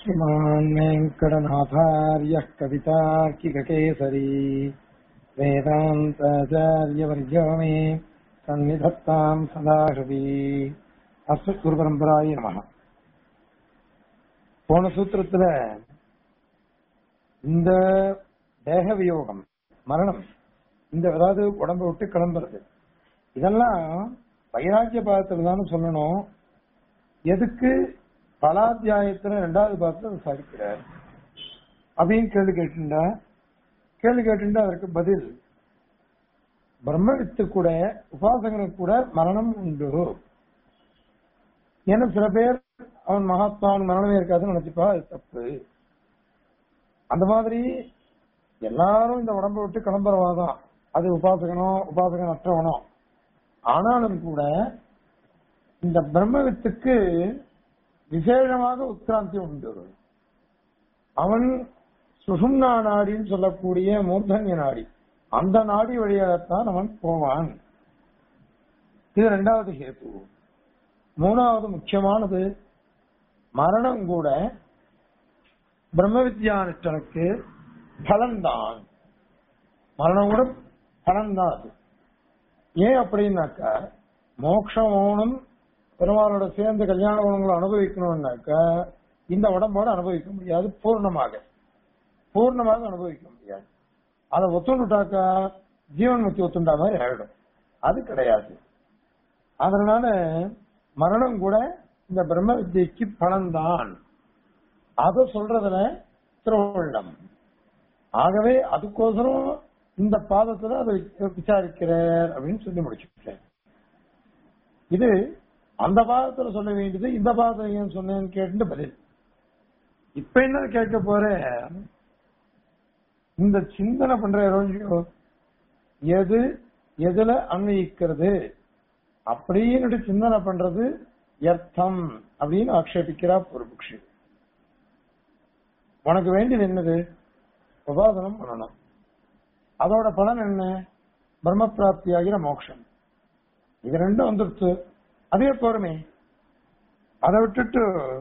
श्रीमान् वेङ्कटनाथार्यः कवितार्किककेसरी वेदान्ताचार्यवर्यो मे सन्निधत्ताम् सदा हृदि அஸ்மத் குரு பரம்பராய நமக போன சூத்திரத்துல இந்த தேக வியோகம் மரணம் இந்த அதாவது உடம்ப விட்டு கிளம்புறது இதெல்லாம் வைராக்கிய பாதத்துல தான் சொல்லணும் எதுக்கு பலாத்தியாயத்துல ரெண்டாவது பாதத்துல சாதிக்கிறார் அப்படின்னு கேள்வி கேட்டுண்டா கேள்வி கேட்டுண்டா அதற்கு பதில் பிரம்மவித்து கூட உபாசகனுக்கு கூட மரணம் உண்டு ஏன்னா சில பேர் அவன் மகாத்மாவன் மரணமே இருக்காதுன்னு நினைச்சுப்பா அது தப்பு அந்த மாதிரி எல்லாரும் இந்த உடம்பை விட்டு கிளம்புறவாதான் அது உபாசகனோ உபாசகன் அற்றவனோ ஆனாலும் கூட இந்த பிரம்மவித்துக்கு விசேஷமாக உத்கிராந்தி உண்டு அவன் சுசும்னா நாடின்னு சொல்லக்கூடிய மூர்தன்ய நாடி அந்த நாடி வழியாகத்தான் அவன் போவான் இது ரெண்டாவது ஹேத்து மூணாவது முக்கியமானது மரணம் கூட பிரம்ம வித்யானுஷ்டனுக்கு பலன்தான் மரணம் கூட பலன்தான் அது ஏன் அப்படின்னாக்கா மோட்சம் ஓணும் பெருமாளோட சேர்ந்த கல்யாண குணங்களை அனுபவிக்கணும்னாக்கா இந்த உடம்போட அனுபவிக்க முடியாது பூர்ணமாக பூர்ணமாக அனுபவிக்க முடியாது அதை ஒத்துண்டுட்டாக்கா ஜீவன் முக்தி ஒத்துண்டா மாதிரி ஆயிடும் அது கிடையாது அதனால மரணம் கூட இந்த பிரம்ம வித்தியக்கு பலன்தான் அத சொல்றதுல திருவள்ளம் ஆகவே அதுக்கோசரம் இந்த பாதத்துல அதை விசாரிக்கிறார் அப்படின்னு சொல்லி முடிச்சுட்டேன் இது அந்த பாதத்துல சொல்ல வேண்டியது இந்த பாதத்துல ஏன் சொன்னேன்னு கேட்டு பதில் இப்ப என்ன கேட்க போற இந்த சிந்தனை பண்ற எது எதுல அன்வயிக்கிறது அப்படின்னு சிந்தனை பண்றது எர்த்தம் அப்படின்னு ஆக்ஷேபிக்கிறா பூர்வபக்ஷி உனக்கு வேண்டியது என்னது உபாசனம் பண்ணணும் அதோட பலன் என்ன பிரம்ம பிராப்தி ஆகிற மோட்சம் இது ரெண்டும் வந்துடுச்சு அதே போருமே அதை விட்டுட்டு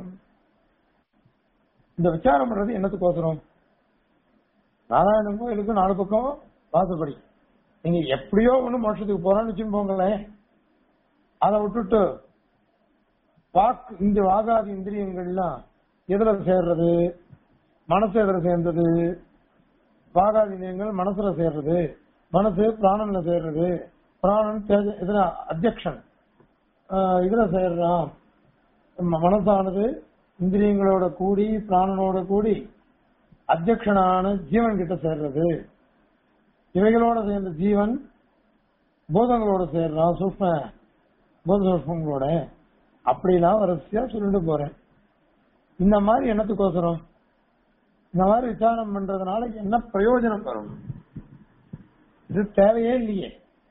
இந்த விசாரம் பண்றது என்னத்துக்கோசரம் நாராயணன் கோயிலுக்கு நாலு பக்கம் வாசப்படி நீங்க எப்படியோ ஒண்ணு மோட்சத்துக்கு போறான்னு வச்சுன்னு போங்களேன் அதை விட்டுட்டு வாக்கு இந்த வாகாதி இந்திரியங்கள்லாம் எதுல சேர்றது மனசு எதுல சேர்ந்தது வாகாதி இந்திரியங்கள் மனசுல சேர்றது மனசு பிராணன்ல சேர்றது பிராணன் தேஜ இதுல அத்தியக்ஷன் இதுல சேர்றான் மனசானது இந்திரியங்களோட கூடி பிராணனோட கூடி அத்தியக்ஷனான ஜீவன் கிட்ட சேர்றது இவைகளோட சேர்ந்த ஜீவன் பூதங்களோட சேர்றான் சூக்ம பூதசூஷ்மங்களோட அப்படிலாம் வரிசையா சொல்லிட்டு போறேன் இந்த மாதிரி என்னத்துக்கோசரம் இந்த மாதிரி விசாரணம் பண்றதுனால என்ன பிரயோஜனம் வரும் இது தேவையே இல்லையே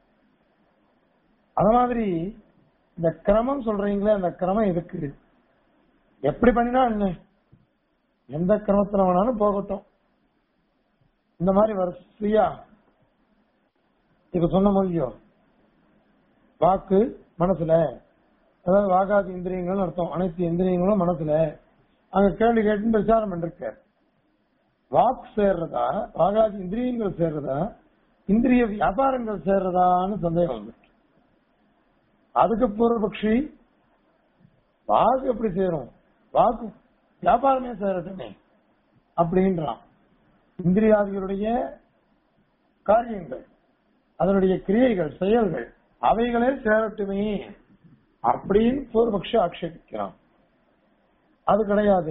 அத மாதிரி இந்த கிரமம் சொல்றீங்களே அந்த கிரமம் எதுக்கு எப்படி பண்ணினா என்ன எந்த கிரமத்துல வேணாலும் போகட்டும் இந்த மாதிரி வரிசையா இப்ப சொன்ன மொழியோ வாக்கு மனசுல அதாவது வாகாதி இந்திரியங்கள் அர்த்தம் அனைத்து இந்திரியங்களும் மனசுல அங்க கேள்வி கேட்டு விசாரம் பண்ணிருக்க வாக் சேர்றதா வாகாதி இந்திரியங்கள் சேர்றதா இந்திரிய வியாபாரங்கள் சேர்றதான்னு சந்தேகம் வந்து அதுக்கு பூர்வபக்ஷி வாக்கு எப்படி சேரும் வாக்கு வியாபாரமே சேரட்டுமே அப்படின்றான் இந்திரியாதிகளுடைய காரியங்கள் அதனுடைய கிரியைகள் செயல்கள் அவைகளே சேரட்டுமே அப்படின்னு பூர்வபக்ஷ ஆட்சேபிக்கிறான் அது கிடையாது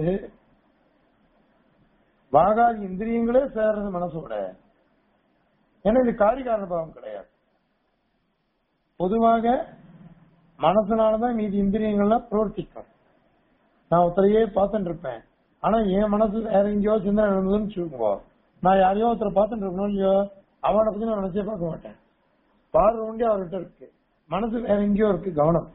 வாகாதி இந்திரியங்களே சேர்றது மனசோட ஏன்னா இது காரிகாரண பாவம் கிடையாது பொதுவாக மனசுனாலதான் மீதி இந்திரியங்கள்லாம் பிரவர்த்திக்கும் நான் ஒருத்தரையே பார்த்துட்டு இருப்பேன் ஆனா என் மனசு வேற எங்கேயோ சிந்தனை நடந்ததுன்னு சொல்லுங்க நான் யாரையோ ஒருத்தரை பார்த்துட்டு இருக்கணும் இல்லையோ அவனை பத்தி நான் நினைச்சே பார்க்க மாட்டேன் பார்வை உண்டே அவர்கிட்ட இருக்கு மனசு வேற எங்கேயோ இருக்கு கவனம்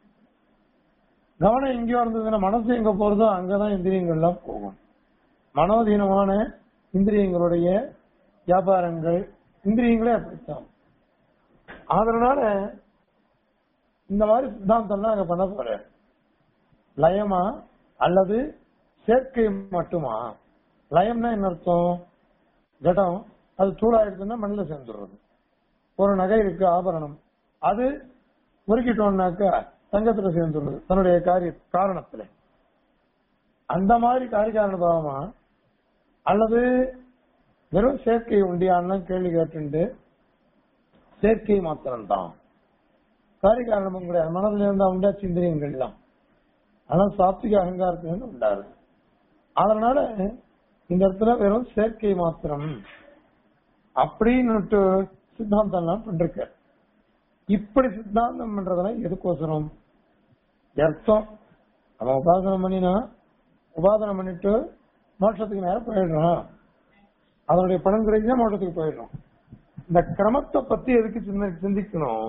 கவனம் எங்கேயோ இருந்ததுன்னா மனசு எங்க போறதோ அங்கதான் இந்திரியங்கள்லாம் போகும் மனோதீனமான இந்திரியங்களுடைய வியாபாரங்கள் இந்திரியங்களே அப்படித்தான் அதனால இந்த மாதிரி சித்தாந்தம்லாம் அங்க பண்ண போற லயமா அல்லது சேர்க்கை மட்டுமா லயம்னா என்ன அர்த்தம் ஜடம் அது தூளாயிடுச்சுன்னா மண்ணில் சேர்ந்துடுறது ஒரு நகை இருக்கு ஆபரணம் அது முறுக்கிட்டோம்னாக்கா தங்கத்துல சேர்ந்துடுறது தன்னுடைய காரிய காரணத்துல அந்த மாதிரி காரிகாரண பாவமா அல்லது வெறும் சேர்க்கை உண்டியான்னு கேள்வி கேட்டு சேர்க்கை மாத்திரம்தான் காரிகாரணமும் கிடையாது மனதில் இருந்தா உண்டா சிந்திரியங்கள் தான் ஆனா சாத்விக அகங்காரத்திலிருந்து உண்டாது அதனால இந்த இடத்துல வெறும் சேர்க்கை மாத்திரம் அப்படின்னு சித்தாந்தம் எல்லாம் பண்றிருக்க இப்படி சித்தாந்தம் பண்றதெல்லாம் எதுக்கோசரம் அர்த்தம் அவன் உபாசனம் பண்ணினா உபாசனம் பண்ணிட்டு மோட்சத்துக்கு நேரம் போயிடுறான் அதனுடைய பணம் கிடைச்சா மோட்சத்துக்கு போயிடுறோம் இந்த கிரமத்தை பத்தி எதுக்கு சிந்த- சிந்திக்கணும்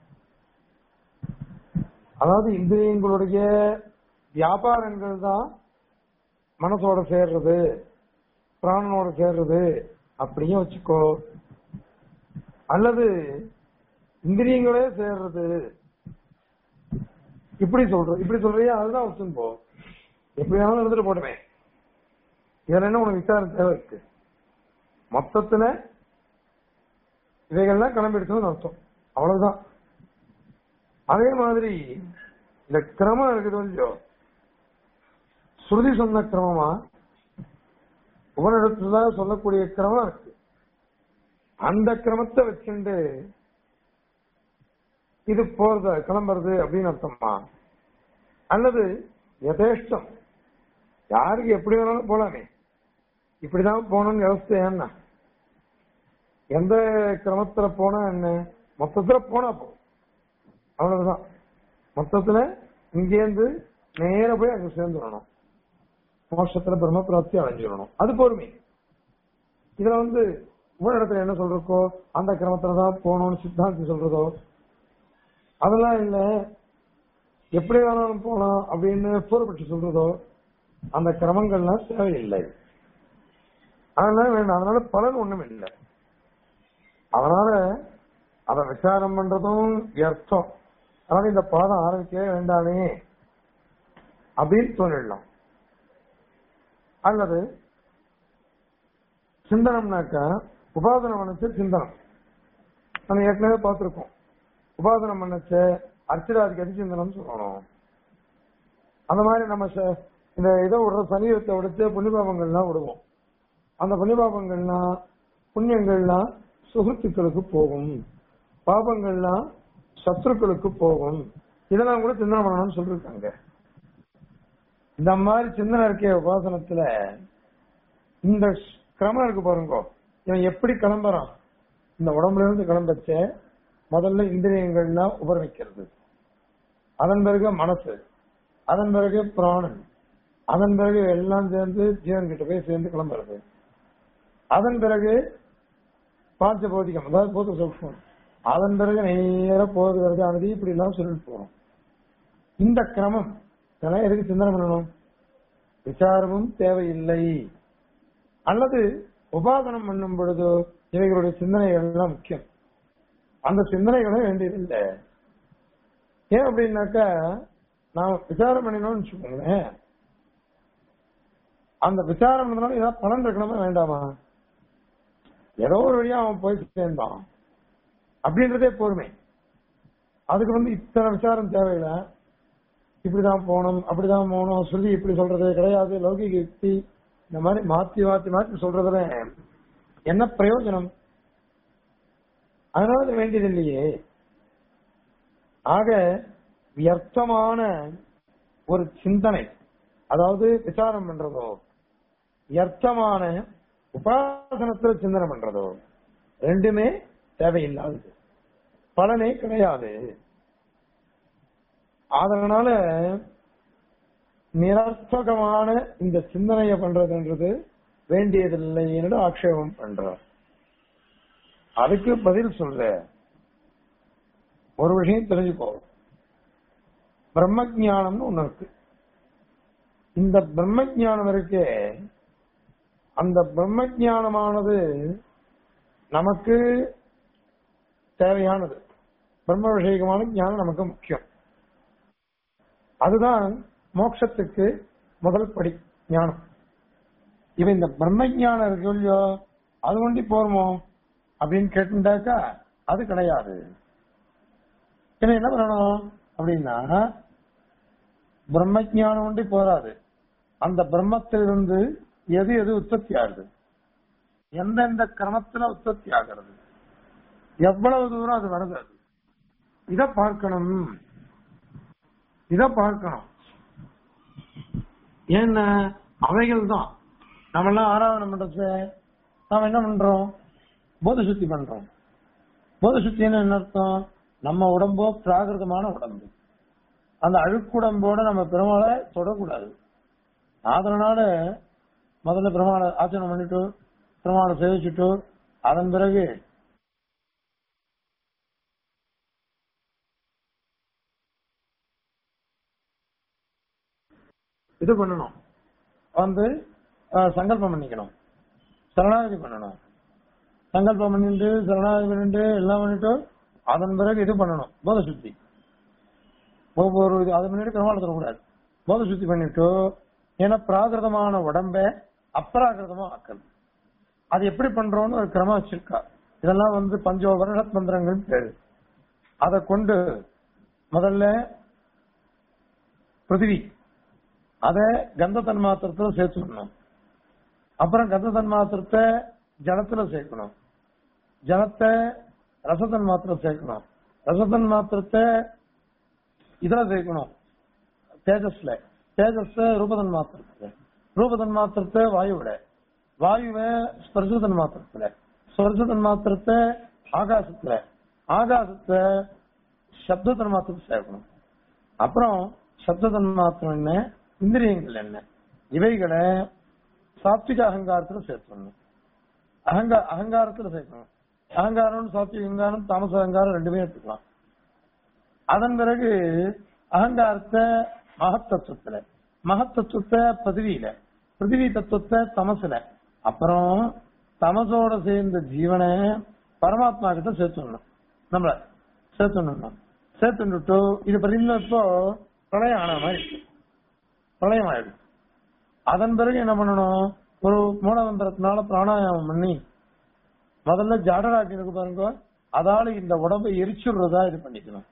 அதாவது இந்திரியங்களுடைய வியாபாரங்கள் தான் மனசோட சேர்றது பிராணனோட சேர்றது அப்படியும் வச்சுக்கோ அல்லது இந்திரியங்களே சேர்றது இப்படி சொல்றது இப்படி சொல்றியா அதுதான் வச்சுன்னு போ எப்படி வேணாலும் எடுத்துட்டு போட்டுமே இதுல என்ன உனக்கு விசாரம் தேவை இருக்கு மொத்தத்துல இவைகள்லாம் கிளம்பி எடுக்கணும்னு அர்த்தம் அவ்வளவுதான் அதே மாதிரி இந்த கிரமம் இருக்குது இல்லையோ ஸ்ருதி சொன்ன கிரமமா உபனிடத்துல சொல்லக்கூடிய கிரமம் இருக்கு அந்த கிரமத்தை வச்சுண்டு இது போறது கிளம்புறது அப்படின்னு அர்த்தமா அல்லது யதேஷ்டம் யாருக்கு எப்படி வேணாலும் போலாமே இப்படிதான் போகணும்னு விவசாய என்ன எந்த கிரமத்துல போனா என்ன மொத்தத்துல போனா போ அவ்வளவுதான் மொத்தத்துல இங்கேருந்து நேர போய் அங்க சேர்ந்துடணும் மோட்சத்துல பிரம்ம பிராப்தி அடைஞ்சிடணும் அது பொறுமை இதுல வந்து ஒரு இடத்துல என்ன சொல்றக்கோ அந்த கிரமத்துலதான் போகணும்னு சித்தாந்தி சொல்றதோ அதெல்லாம் இல்ல எப்படி வேணாலும் போலாம் அப்படின்னு பூர்வப்பட்டு சொல்றதோ அந்த கிரமங்கள்லாம் தேவையில்லை அதனால வேண்டாம் அதனால பலன் ஒண்ணும் இல்லை அதனால அத விசாரம் பண்றதும் வியர்த்தம் அதனால இந்த பாடம் ஆரம்பிக்கவே வேண்டாமே அப்படின்னு தோணிடலாம் அல்லது சிந்தனம்னாக்கா உபாசனம் பண்ணச்சு சிந்தனம் நம்ம ஏற்கனவே பார்த்திருக்கோம் உபாசனம் பண்ணச்ச அர்ச்சராதிக்கு அதிசிந்தனம் சொல்லணும் அந்த மாதிரி நம்ம ச- இந்த இதை விடுற சரீரத்தை விடுத்து புண்ணியபாபங்கள்லாம் விடுவோம் அந்த புண்ணியபாபங்கள்லாம் புண்ணியங்கள்லாம் சுகத்துக்களுக்கு போகும் பாபங்கள்லாம் சத்துருக்களுக்கு போகும் இதெல்லாம் கூட சிந்தனை பண்ணணும்னு சொல்லிருக்காங்க இந்த மாதிரி சிந்தனை இருக்க உபாசனத்துல இந்த கிரமம் இருக்கு பாருங்க இவன் எப்படி கிளம்புறான் இந்த உடம்புல இருந்து கிளம்பச்ச முதல்ல இந்திரியங்கள்லாம் உபரமிக்கிறது அதன் பிறகு மனசு அதன் பிறகு பிராணன் அதன் பிறகு எல்லாம் சேர்ந்து ஜீவன் கிட்ட போய் சேர்ந்து கிளம்புறது அதன் பிறகு பாஞ்ச பௌதிகம் அதாவது பூத சூக்ஷ்மம் அதன் பிறகு நேர போது வருது அனதி இப்படி எல்லாம் சொல்லிட்டு போறோம் இந்த கிரமம் இதெல்லாம் எதுக்கு சிந்தனை பண்ணணும் விசாரமும் தேவையில்லை அல்லது உபாசனம் பண்ணும் பொழுது இவைகளுடைய சிந்தனைகள் எல்லாம் முக்கியம் அந்த சிந்தனைகளும் வேண்டியதில்லை ஏன் அப்படின்னாக்கா நான் விசாரம் பண்ணினோம்னு வச்சுக்கோங்களேன் அந்த விசாரம் பண்ணதுனால ஏதாவது பலன் இருக்கணுமா வேண்டாமா ஏதோ ஒரு வழியா அவன் போய் சேர்ந்தான் அப்படின்றதே பொறுமை அதுக்கு வந்து இத்தனை விசாரம் தேவையில்லை இப்படிதான் போகணும் அப்படிதான் போகணும் சொல்லி இப்படி சொல்றது கிடையாது லௌகிக யுக்தி இந்த மாதிரி மாத்தி மாத்தி மாத்தி சொல்றதுல என்ன பிரயோஜனம் அதனால அது வேண்டியது இல்லையே ஆக வியர்த்தமான ஒரு சிந்தனை அதாவது விசாரம் பண்றதோ வியர்த்தமான உபாசனத்துல சிந்தனை பண்றதோ ரெண்டுமே தேவையில்லாதது பலனே கிடையாது அதனால நிரர்த்தகமான இந்த சிந்தனையை பண்றதுன்றது வேண்டியதில்லை என்று ஆக்ஷேபம் பண்றார் அதுக்கு பதில் சொல்ற ஒரு விஷயம் தெரிஞ்சுக்கோ பிரம்ம ஞானம்னு ஒண்ணு இருக்கு இந்த பிரம்ம ஞானம் இருக்கே அந்த பிரம்ம ஞானமானது நமக்கு தேவையானது பிரம்ம விஷயகமான ஞானம் நமக்கு முக்கியம் அதுதான் மோட்சத்துக்கு முதல் படி ஞானம் இவன் இந்த பிரம்ம ஞானம் இருக்கு இல்லையோ அது ஒண்டி போருமோ அப்படின்னு கேட்டுட்டாக்கா அது கிடையாது பின்ன என்ன பண்ணணும் அப்படின்னா பிரம்ம ஞானம் ஒண்டி போராது அந்த பிரம்மத்திலிருந்து எது எது உற்பத்தி ஆகுது எந்தெந்த கிரமத்துல உற்பத்தி ஆகிறது எவ்வளவு தூரம் அது வருது அது இத பார்க்கணும் இத பார்க்கணும் ஏன்னா அவைகள் தான் நம்ம எல்லாம் ஆராதனை பண்றது நாம என்ன பண்றோம் போத சுத்தி பண்றோம் போத சுத்தின்னு என்ன அர்த்தம் நம்ம உடம்போ பிராகிருதமான உடம்பு அந்த அழுக்குடம்போட நம்ம பெருமாளை தொடக்கூடாது அதனால முதல்ல பெருமாளை ஆச்சரணம் பண்ணிட்டு பெருமாளை சேவிச்சுட்டு அதன் பிறகு இது பண்ணணும் வந்து அஹ், சங்கல்பம் பண்ணிக்கணும் சரணாகதி பண்ணணும் சங்கல்பம் பண்ணிட்டு சரணாகதி பண்ணிட்டு எல்லாம் பண்ணிட்டு அதன் பிறகு இது பண்ணணும் போத சுத்தி ஒவ்வொரு இது அது முன்னாடி பெருமாள் தரக்கூடாது போத சுத்தி பண்ணிட்டு ஏன்னா பிராகிருதமான உடம்ப அப்ராகிருதமா ஆக்கணும் அது எப்படி பண்றோம்னு ஒரு கிரமம் வச்சிருக்கா இதெல்லாம் வந்து பஞ்சோபரண மந்திரங்கள் பேரு அதை கொண்டு முதல்ல பிருத்திவி அத கந்த தன்மாத்திரத்துல சேர்த்துக்கணும் அப்புறம் கந்த தன்மாத்திரத்தை ஜலத்துல சேர்க்கணும் ஜலத்தை ரசத்தன் மாத்திரம் சேர்க்கணும் ரசத்தன் மாத்திரத்தை இதுல சேர்க்கணும் தேஜஸ்ல தேஜஸ் ரூபதன் மாத்திரத்துல ரூபதன் மாத்திரத்தை வாயுவிட வாயுவை ஸ்பர்சதன் மாத்திரத்துல ஸ்பர்சதன் மாத்திரத்தை ஆகாசத்துல ஆகாசத்தை சப்தத்தன் மாத்திரத்தை சேர்க்கணும் அப்புறம் சப்ததன் மாத்திரம் என்ன இந்திரியங்கள் என்ன இவைகளை சாத்விக அகங்காரத்துல சேர்த்துடணும் அகங்கா அகங்காரத்துல சேர்க்கணும் அகங்காரம் சாத்விக அகங்காரம் தாமச அகங்காரம் ரெண்டுமே எடுத்துக்கலாம் அதன் பிறகு அகங்காரத்தை மகத்தத்துவத்துல மகத்தத்துவத்தை பதிவியில பிருத்திவி தத்துவத்தை தமசுல அப்புறம் தமசோட சேர்ந்த ஜீவனை பரமாத்மா கிட்ட சேர்த்துடணும் நம்மள சேர்த்துடணும் சேர்த்துட்டு இது பதில இப்போ பிரளயம் ஆன மாதிரி இருக்கு. பிரளயம் ஆயிடும் அதன் பிறகு என்ன பண்ணணும் ஒரு மூலமந்திரத்தினால பிராணாயாமம் பண்ணி முதல்ல ஜடராக்கினுக்கு பாருங்க அதால இந்த உடம்பை எரிச்சுடுறதா இது பண்ணிக்கணும்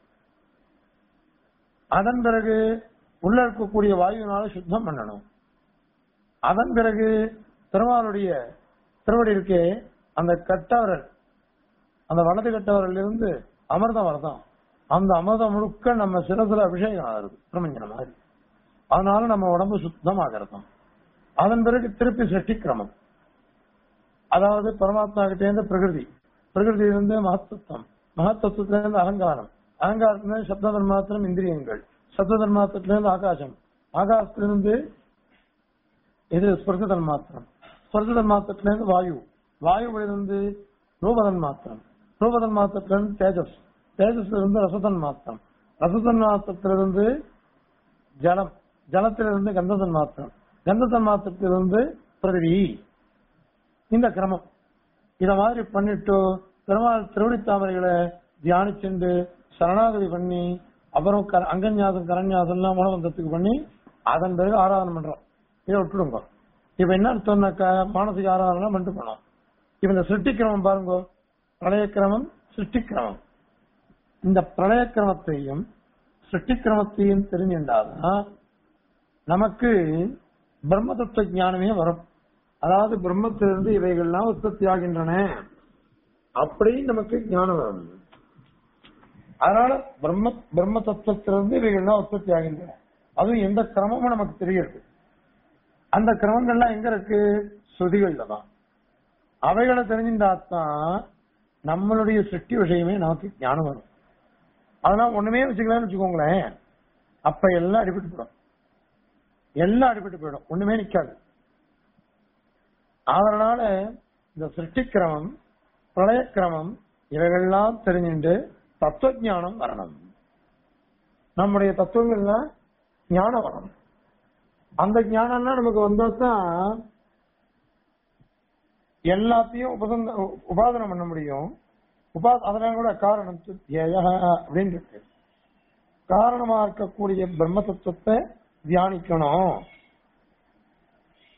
அதன் பிறகு உள்ள இருக்கக்கூடிய வாயுவினால சுத்தம் பண்ணணும் அதன் பிறகு பெருமாளுடைய திருவடி இருக்கே அந்த கட்டவரல் அந்த வலது கட்டவரில் இருந்து அமிர்தம் வரதான் அந்த அமிர்தம் முழுக்க நம்ம சிரசுல அபிஷேகம் ஆகுது பிரமஞ்சன மாதிரி அதனால நம்ம உடம்பு சுத்தமாகிறதாம் அதன் பிறகு திருப்பி சஷ்டிக்கிரமம் அதாவது பரமாத்மா கிட்டே இருந்து பிரகிருதி பிரகிருதியிலிருந்து மகத்தத்துவம் மகத்தத்துவத்திலிருந்து அகங்காரம் அகங்காரத்திலிருந்து சப்த மாத்திரம் இந்திரியங்கள் சப்த தன்மாத்திரத்திலிருந்து ஆகாசம் ஆகாசத்திலிருந்து இது ஸ்பர்சதன் மாத்திரம் ஸ்பர்சதன் மாத்திரத்திலிருந்து வாயு வாயுவிலிருந்து ரூபதன் மாத்திரம் ரூபதன் மாத்திரத்திலிருந்து தேஜஸ் தேஜஸ்லிருந்து ரசதன் மாத்திரம் ரசதன் மாத்திரத்திலிருந்து ஜலம் ஜலத்திலிருந்து கந்ததன் மாத்திரம் கந்ததன் மாத்திரத்திலிருந்து பிருதிவி இந்த கிரமம் இத மாதிரி பண்ணிட்டு பெருமாள் திருவடி தாமரைகளை தியானிச்சுண்டு சரணாகதி பண்ணி அப்புறம் க- அங்கன்யாசம் கரண்யாசம் எல்லாம் மூலமந்திரத்துக்கு பண்ணி அதன் பிறகு ஆராதனை பண்றோம் இதை விட்டுடுங்க இப்ப என்ன சொன்னாக்கா மானசிக ஆராதனை பண்ணிட்டு போனோம் இப்ப இந்த சிருஷ்டிக்கிரமம் பாருங்க பிரளயக்கிரமம் சிருஷ்டிக்கிரமம் இந்த பிரளயக்கிரமத்தையும் சிருஷ்டிக்கிரமத்தையும் தெரிஞ்சின்றாதான் நமக்கு பிரம்ம தத்துவ ஞானமே வரும் அதாவது பிரம்மத்திலிருந்து இவைகள்லாம் உற்பத்தி ஆகின்றன அப்படி நமக்கு ஞானம் வரும் அதனால பிரம்ம பிரம்ம தத்துவத்திலிருந்து இவைகள்லாம் உற்பத்தி ஆகின்றன அதுவும் எந்த கிரமமும் நமக்கு தெரியுது அந்த கிரமங்கள்லாம் எங்க இருக்கு ஸ்ருதிகள்ல தான் அவைகளை தெரிஞ்சிருந்தாத்தான் நம்மளுடைய சிருஷ்டி விஷயமே நமக்கு ஞானம் வரும் அதெல்லாம் ஒண்ணுமே வச்சுக்கலாம்னு வச்சுக்கோங்களேன் அப்ப எல்லாம் அடிபட்டு போயிடும் எல்லாம் அடிபட்டு போயிடும் ஒண்ணுமே நிக்காது அதனால இந்த சிருஷ்டிக்கிரமம் பிரளயக்கிரமம் இவைகள்லாம் தெரிஞ்சுட்டு தத்துவ ஞானம் வரணும் நம்முடைய தத்துவங்கள்லாம் ஞானம் வரணும் அந்த ஞானம்லாம் நமக்கு வந்தாதான் எல்லாத்தையும் உபசந்த உபாதனம் பண்ண முடியும் உபா அதனால கூட காரணம் துத்தியய அப்படின்னு இருக்கு காரணமா இருக்கக்கூடிய பிரம்ம தத்துவத்தை தியானிக்கணும்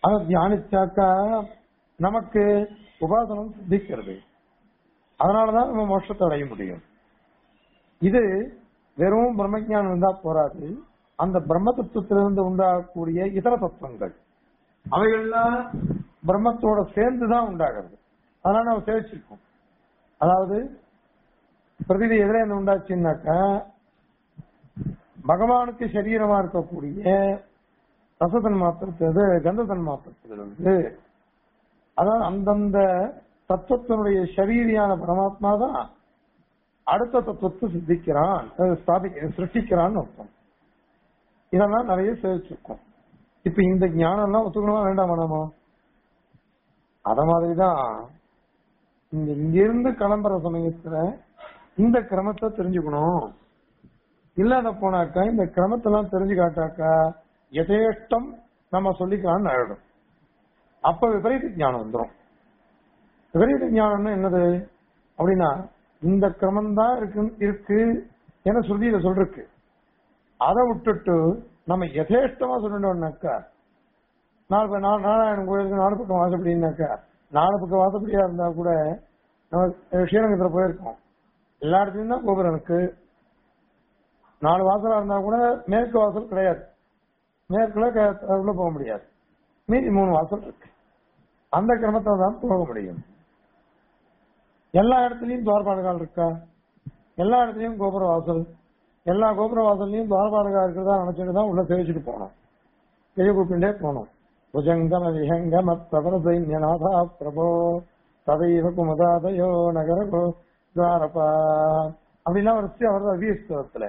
அதை தியானிச்சாக்கா நமக்கு உபாசனம் சித்திக்கிறது அதனாலதான் நம்ம மோட்சத்தை அடைய முடியும் இது வெறும் பிரம்மஞானம் இருந்தா போராது அந்த பிரம்ம தத்துவத்திலிருந்து உண்டாகக்கூடிய இதர தத்துவங்கள் அவைகள்லாம் பிரம்மத்தோட சேர்ந்துதான் உண்டாகிறது அதனால நம்ம சேவிச்சிருக்கோம் அதாவது பிரதிதி எதிரே என்ன உண்டாச்சுன்னாக்கா பகவானுக்கு சரீரமா இருக்கக்கூடிய ரசதன் மாத்திரத்தது கந்ததன் மாத்திரத்திலிருந்து அதாவது அந்தந்த தத்துவத்தினுடைய சரீரியான பரமாத்மா தான் அடுத்த தத்துவத்தை சித்திக்கிறான் அஹ் ஸ்தாபிக்க சிருஷ்டிக்கிறான்னு அர்த்தம் இதெல்லாம் நிறைய சேவிச்சிருக்கோம் இப்ப இந்த ஞானம் எல்லாம் ஒத்துக்கணுமா வேண்டாமா நாம அத மாதிரிதான் இங்க இங்கிருந்து கிளம்புற சமயத்துல இந்த கிரமத்தை தெரிஞ்சுக்கணும் இல்லாத போனாக்கா இந்த கிரமத்தெல்லாம் தெரிஞ்சு காட்டாக்கா எதேஷ்டம் நம்ம சொல்லிக்கலாம்னு ஆயிடும் அப்ப விபரீத ஞானம் வந்துடும் விபரீத ஞானம்னா என்னது அப்படின்னா இந்த கிரமம் தான் இருக்கு இருக்கு என ஸ்ருதியில சொல்றக்கு அதை விட்டுட்டு நம்ம யதேஷ்டமா சொல்லணும்னாக்கா நாலு பக்கம் நா- நாராயணன் கோயிலுக்கு நாலு பக்கம் வாசப்படினாக்கா நாலு பக்கம் வாசப்படியா இருந்தா கூட நம்ம ஸ்ரீரங்கத்துல போயிருக்கோம் எல்லா இடத்துலயும் தான் கோபுரம் இருக்கு நாலு வாசலா இருந்தா கூட மேற்கு வாசல் கிடையாது மேற்குல க- உள்ள போக முடியாது மீதி மூணு வாசல் இருக்கு அந்த கிரமத்தை தான் போக முடியும் எல்லா இடத்துலயும் துவாரபாலகால் இருக்கா எல்லா இடத்துலயும் கோபுர வாசல் எல்லா கோபுர வாசல்லையும் துவாரபாலகா இருக்கிறதா நினைச்சிட்டு தான் உள்ள சேவிச்சுட்டு போனோம் கைய கூப்பிண்டே போனோம் புஜங்கம விஹங்கம பிரபல சைன்யநாதா பிரபோ ததைவ குமதாதயோ நகரகோ துவாரபா அப்படிலாம் வரிசை அவர் அபிஸ்தவத்துல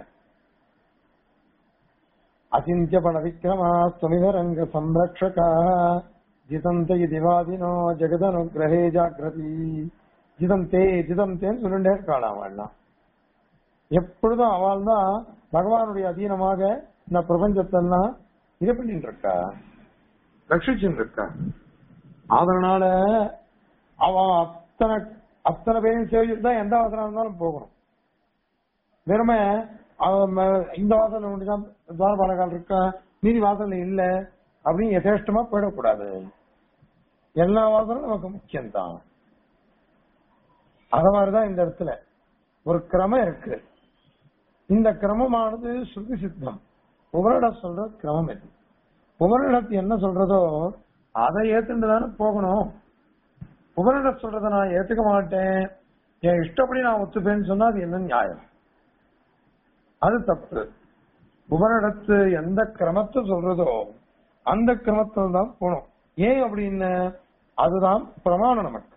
அச்சிந்திய பல விக்ரமா சுமிதரங்க சம்ரக்ஷகா ஜிதந்த திவாதினோ ஜெகதனுகிரகே ஜாகிரதி ஜிதந்தே ஜிதந்தேன்னு சொல்லிட்டே இருக்காளாம் அவள்லாம் எப்பொழுதும் அவள் தான் பகவானுடைய அதீனமாக இந்த பிரபஞ்சத்தெல்லாம் இது பண்ணிட்டு இருக்கா ரட்சிச்சுட்டு இருக்கா அதனால அவன் அத்தனை அத்தனை பேரையும் சேவிச்சுட்டு தான் எந்த வாசனம் இருந்தாலும் போகணும் வெறுமை அவன் ம- இந்த வாசல் ஒன்றுதான் துவாரபாலகால் இருக்கா மீதி வாசல் இல்ல அப்படின்னு யதேஷ்டமா போயிடக்கூடாது எல்லா வாசலும் நமக்கு முக்கியம்தான் அத மாதிரிதான் இந்த இடத்துல ஒரு கிரமம் இருக்கு இந்த கிரமமானது ஸ்ருதி சித்தம் உபரிடம் சொல்ற கிரமம் இது உபரிடத்து என்ன சொல்றதோ அதை ஏத்துட்டு தானே போகணும் உபரிடம் சொல்றதை நான் ஏத்துக்க மாட்டேன் என் இஷ்டப்படி நான் ஒத்துப்பேன்னு சொன்னா அது என்ன நியாயம் அது தப்பு உபரிடத்து எந்த கிரமத்தை சொல்றதோ அந்த கிரமத்தில் தான் போகணும் ஏன் அப்படின்னு அதுதான் பிரமாணம் நமக்கு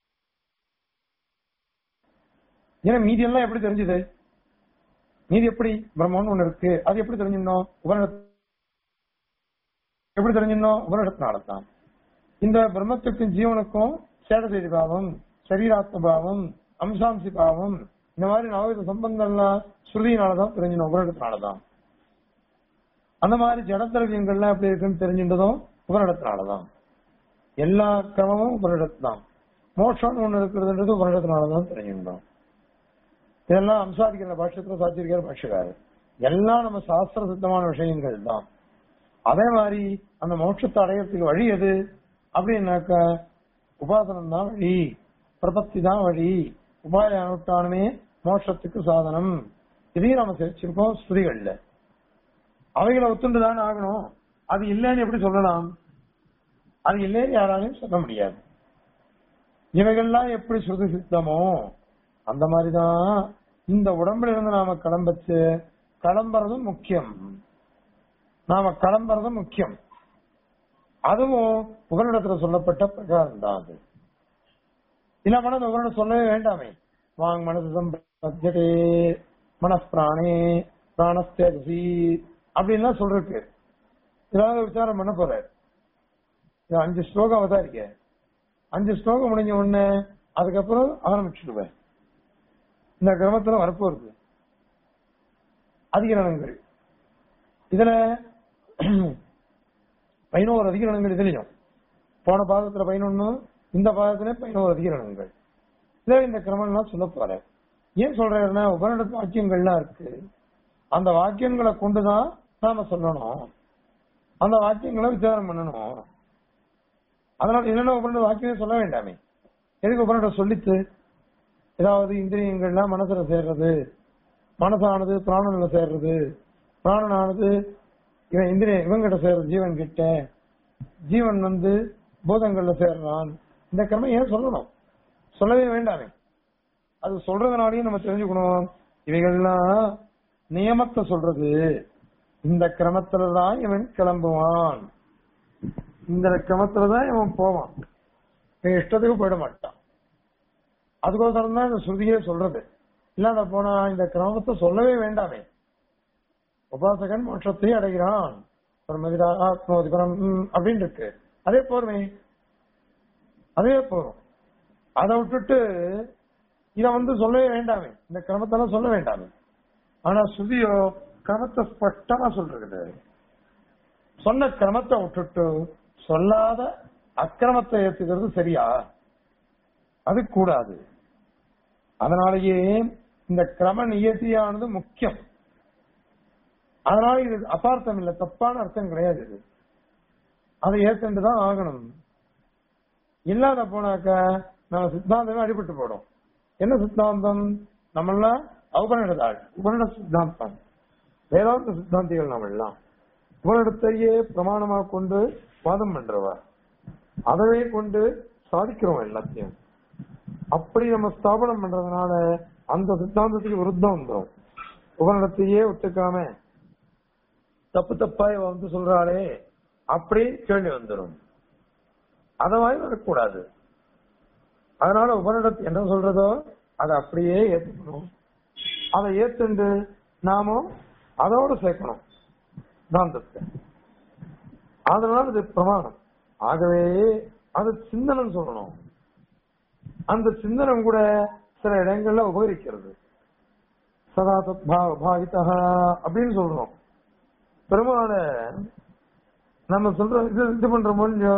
ஏன்னா மீதி எல்லாம் எப்படி தெரிஞ்சது மீதி எப்படி பிரம்மன் ஒண்ணு இருக்கு அது எப்படி தெரிஞ்சிடணும் உபரிடத்து எப்படி தெரிஞ்சிடணும் உபரிடத்தினால தான் இந்த பிரம்மத்துக்கும் ஜீவனுக்கும் சேடசெய்தி பாவம் சரீராத்ம பாவம் அம்சாம்சி பாவம் இந்த மாதிரி நவவித சம்பந்தம்லாம் ஸ்ருதியினாலதான் தெரிஞ்சிடணும் உபரிடத்தினாலதான் அந்த மாதிரி ஜடத்திரவியங்கள்லாம் எப்படி இருக்குன்னு தெரிஞ்சின்றதும் உபரிடத்தினாலதான் எல்லா கிரமமும் உபரிடத்து தான் மோட்சம்னு ஒண்ணு இருக்கிறதுன்றது உபரிடத்தினாலதான் தெரிஞ்சிருந்தோம் இதெல்லாம் அம்சாதிக்கிற பாஷ்யத்துல சாத்திருக்கிற பாஷ்யக்காரர் எல்லாம் நம்ம சாஸ்திர சித்தமான விஷயங்கள் தான் அதே மாதிரி அந்த மோட்சத்தை அடையறதுக்கு வழி எது அப்படின்னாக்க உபாசனம் தான் வழி பிரபத்தி தான் வழி உபாய அனுஷ்டானமே மோட்சத்துக்கு சாதனம் இதையும் நம்ம தெரிச்சிருக்கோம் ஸ்துதிகள்ல அவைகளை ஒத்துண்டு தானே ஆகணும் அது இல்லைன்னு எப்படி சொல்லலாம் அது இல்லைன்னு யாராலையும் சொல்ல முடியாது இவைகள்லாம் எப்படி ஸ்ருதி சித்தமோ அந்த மாதிரிதான் இந்த உடம்புல இருந்து நாம கிளம்பச்சு கிளம்புறதும் முக்கியம் நாம கிளம்புறதும் முக்கியம் அதுவும் புகலிடத்துல சொல்லப்பட்ட பிரகாரம் தான் அது இல்ல மனது உங்களிடம் சொல்லவே வேண்டாமே வாங் மனசு சம்பத்தியதே மனப்பிராணே பிராணஸ்தேசி அப்படின்லாம் சொல்றதுக்கு ஏதாவது விசாரம் பண்ண போறாரு இது அஞ்சு ஸ்லோகம் அவதாரிக்க அஞ்சு ஸ்லோகம் முடிஞ்ச உடனே அதுக்கப்புறம் ஆரம்பிச்சுடுவேன் இந்த கிரமத்துல வரப்போறது அதிகரணங்கள் இதுல பதினோரு அதிகரணங்கள் இதுலயும் போன பாதத்துல பதினொன்னு இந்த பாதத்துல பதினோரு அதிகரணங்கள் இதுல இந்த கிரமம்லாம் சொல்ல போறேன் ஏன் சொல்றேன்னா உபரிட வாக்கியங்கள்லாம் இருக்கு அந்த வாக்கியங்களை கொண்டுதான் நாம சொல்லணும் அந்த வாக்கியங்களை விசாரம் பண்ணணும் அதனால என்னென்ன உபநிட வாக்கியமே சொல்ல வேண்டாமே எதுக்கு உபநிட சொல்லித்து ஏதாவது இந்திரியங்கள்லாம் மனசுல சேர்றது மனசானது பிராணன்ல சேர்றது பிராணனானது இவன் இந்திரிய இவங்கிட்ட சேர்றது ஜீவன் கிட்ட ஜீவன் வந்து பூதங்கள்ல சேர்றான் இந்த கிரமம் ஏன் சொல்லணும் சொல்லவே வேண்டாமே அது சொல்றதுனாலயும் நம்ம தெரிஞ்சுக்கணும் இவைகள்லாம் நியமத்தை சொல்றது இந்த கிரமத்துலதான் இவன் கிளம்புவான் இந்த கிரமத்துலதான் இவன் போவான் இவன் இஷ்டத்துக்கு போயிட மாட்டான் அதுக்கோசரம் தான் இந்த ஸ்ருதியே சொல்றது இல்லாத போனா இந்த கிரமத்தை சொல்லவே வேண்டாமே உபாசகன் மோட்சத்தை அடைகிறான் பிரம்மவிதா ஆத்மோதிபரம் அப்படின்னு இருக்கு அதே போருமே அதே போதும் அதை விட்டுட்டு இத வந்து சொல்லவே வேண்டாமே இந்த கிரமத்தெல்லாம் சொல்ல வேண்டாமே ஆனா ஸ்ருதியோ கிரமத்தை ஸ்பஷ்டமா சொல்றது சொன்ன கிரமத்தை விட்டுட்டு சொல்லாத அக்கிரமத்தை ஏத்துக்கிறது சரியா அது கூடாது அதனாலேயே இந்த கிரம நியதியானது முக்கியம் அதனால இது அபார்த்தம் இல்ல தப்பான அர்த்தம் கிடையாது இது அதை ஏத்துட்டு தான் ஆகணும் இல்லாத போனாக்க நம்ம சித்தாந்தமே அடிபட்டு போடும் என்ன சித்தாந்தம் நம்மளாம் உபனிடதாள் உபனிட சித்தாந்தம் வேதாந்த சித்தாந்திகள் நம்ம எல்லாம் உபனிடத்தையே பிரமாணமா கொண்டு வாதம் பண்றவா அதவே கொண்டு சாதிக்கிறோம் எல்லாத்தையும் அப்படி நம்ம ஸ்தாபனம் பண்றதுனால அந்த சித்தாந்தத்துக்கு விருத்தம் வந்துடும் உபனிடத்தையே ஒத்துக்காம தப்பு தப்பா இவ வந்து சொல்றாளே அப்படி கேள்வி வந்துடும் அத மாதிரி வரக்கூடாது அதனால உபனிடத்து என்ன சொல்றதோ அதை அப்படியே ஏத்துக்கணும் அதை ஏத்துண்டு நாமும் அதோட சேர்க்கணும் தாந்தத்தை அதனால இது பிரமாணம் ஆகவே அது சிந்தனம் சொல்லணும் அந்த சிந்தனம் கூட சில இடங்கள்ல உபகரிக்கிறது சதா பாவிதா அப்படின்னு சொல்றோம் பெருமாள நம்ம சொல்ற இது இது பண்ற மொழியோ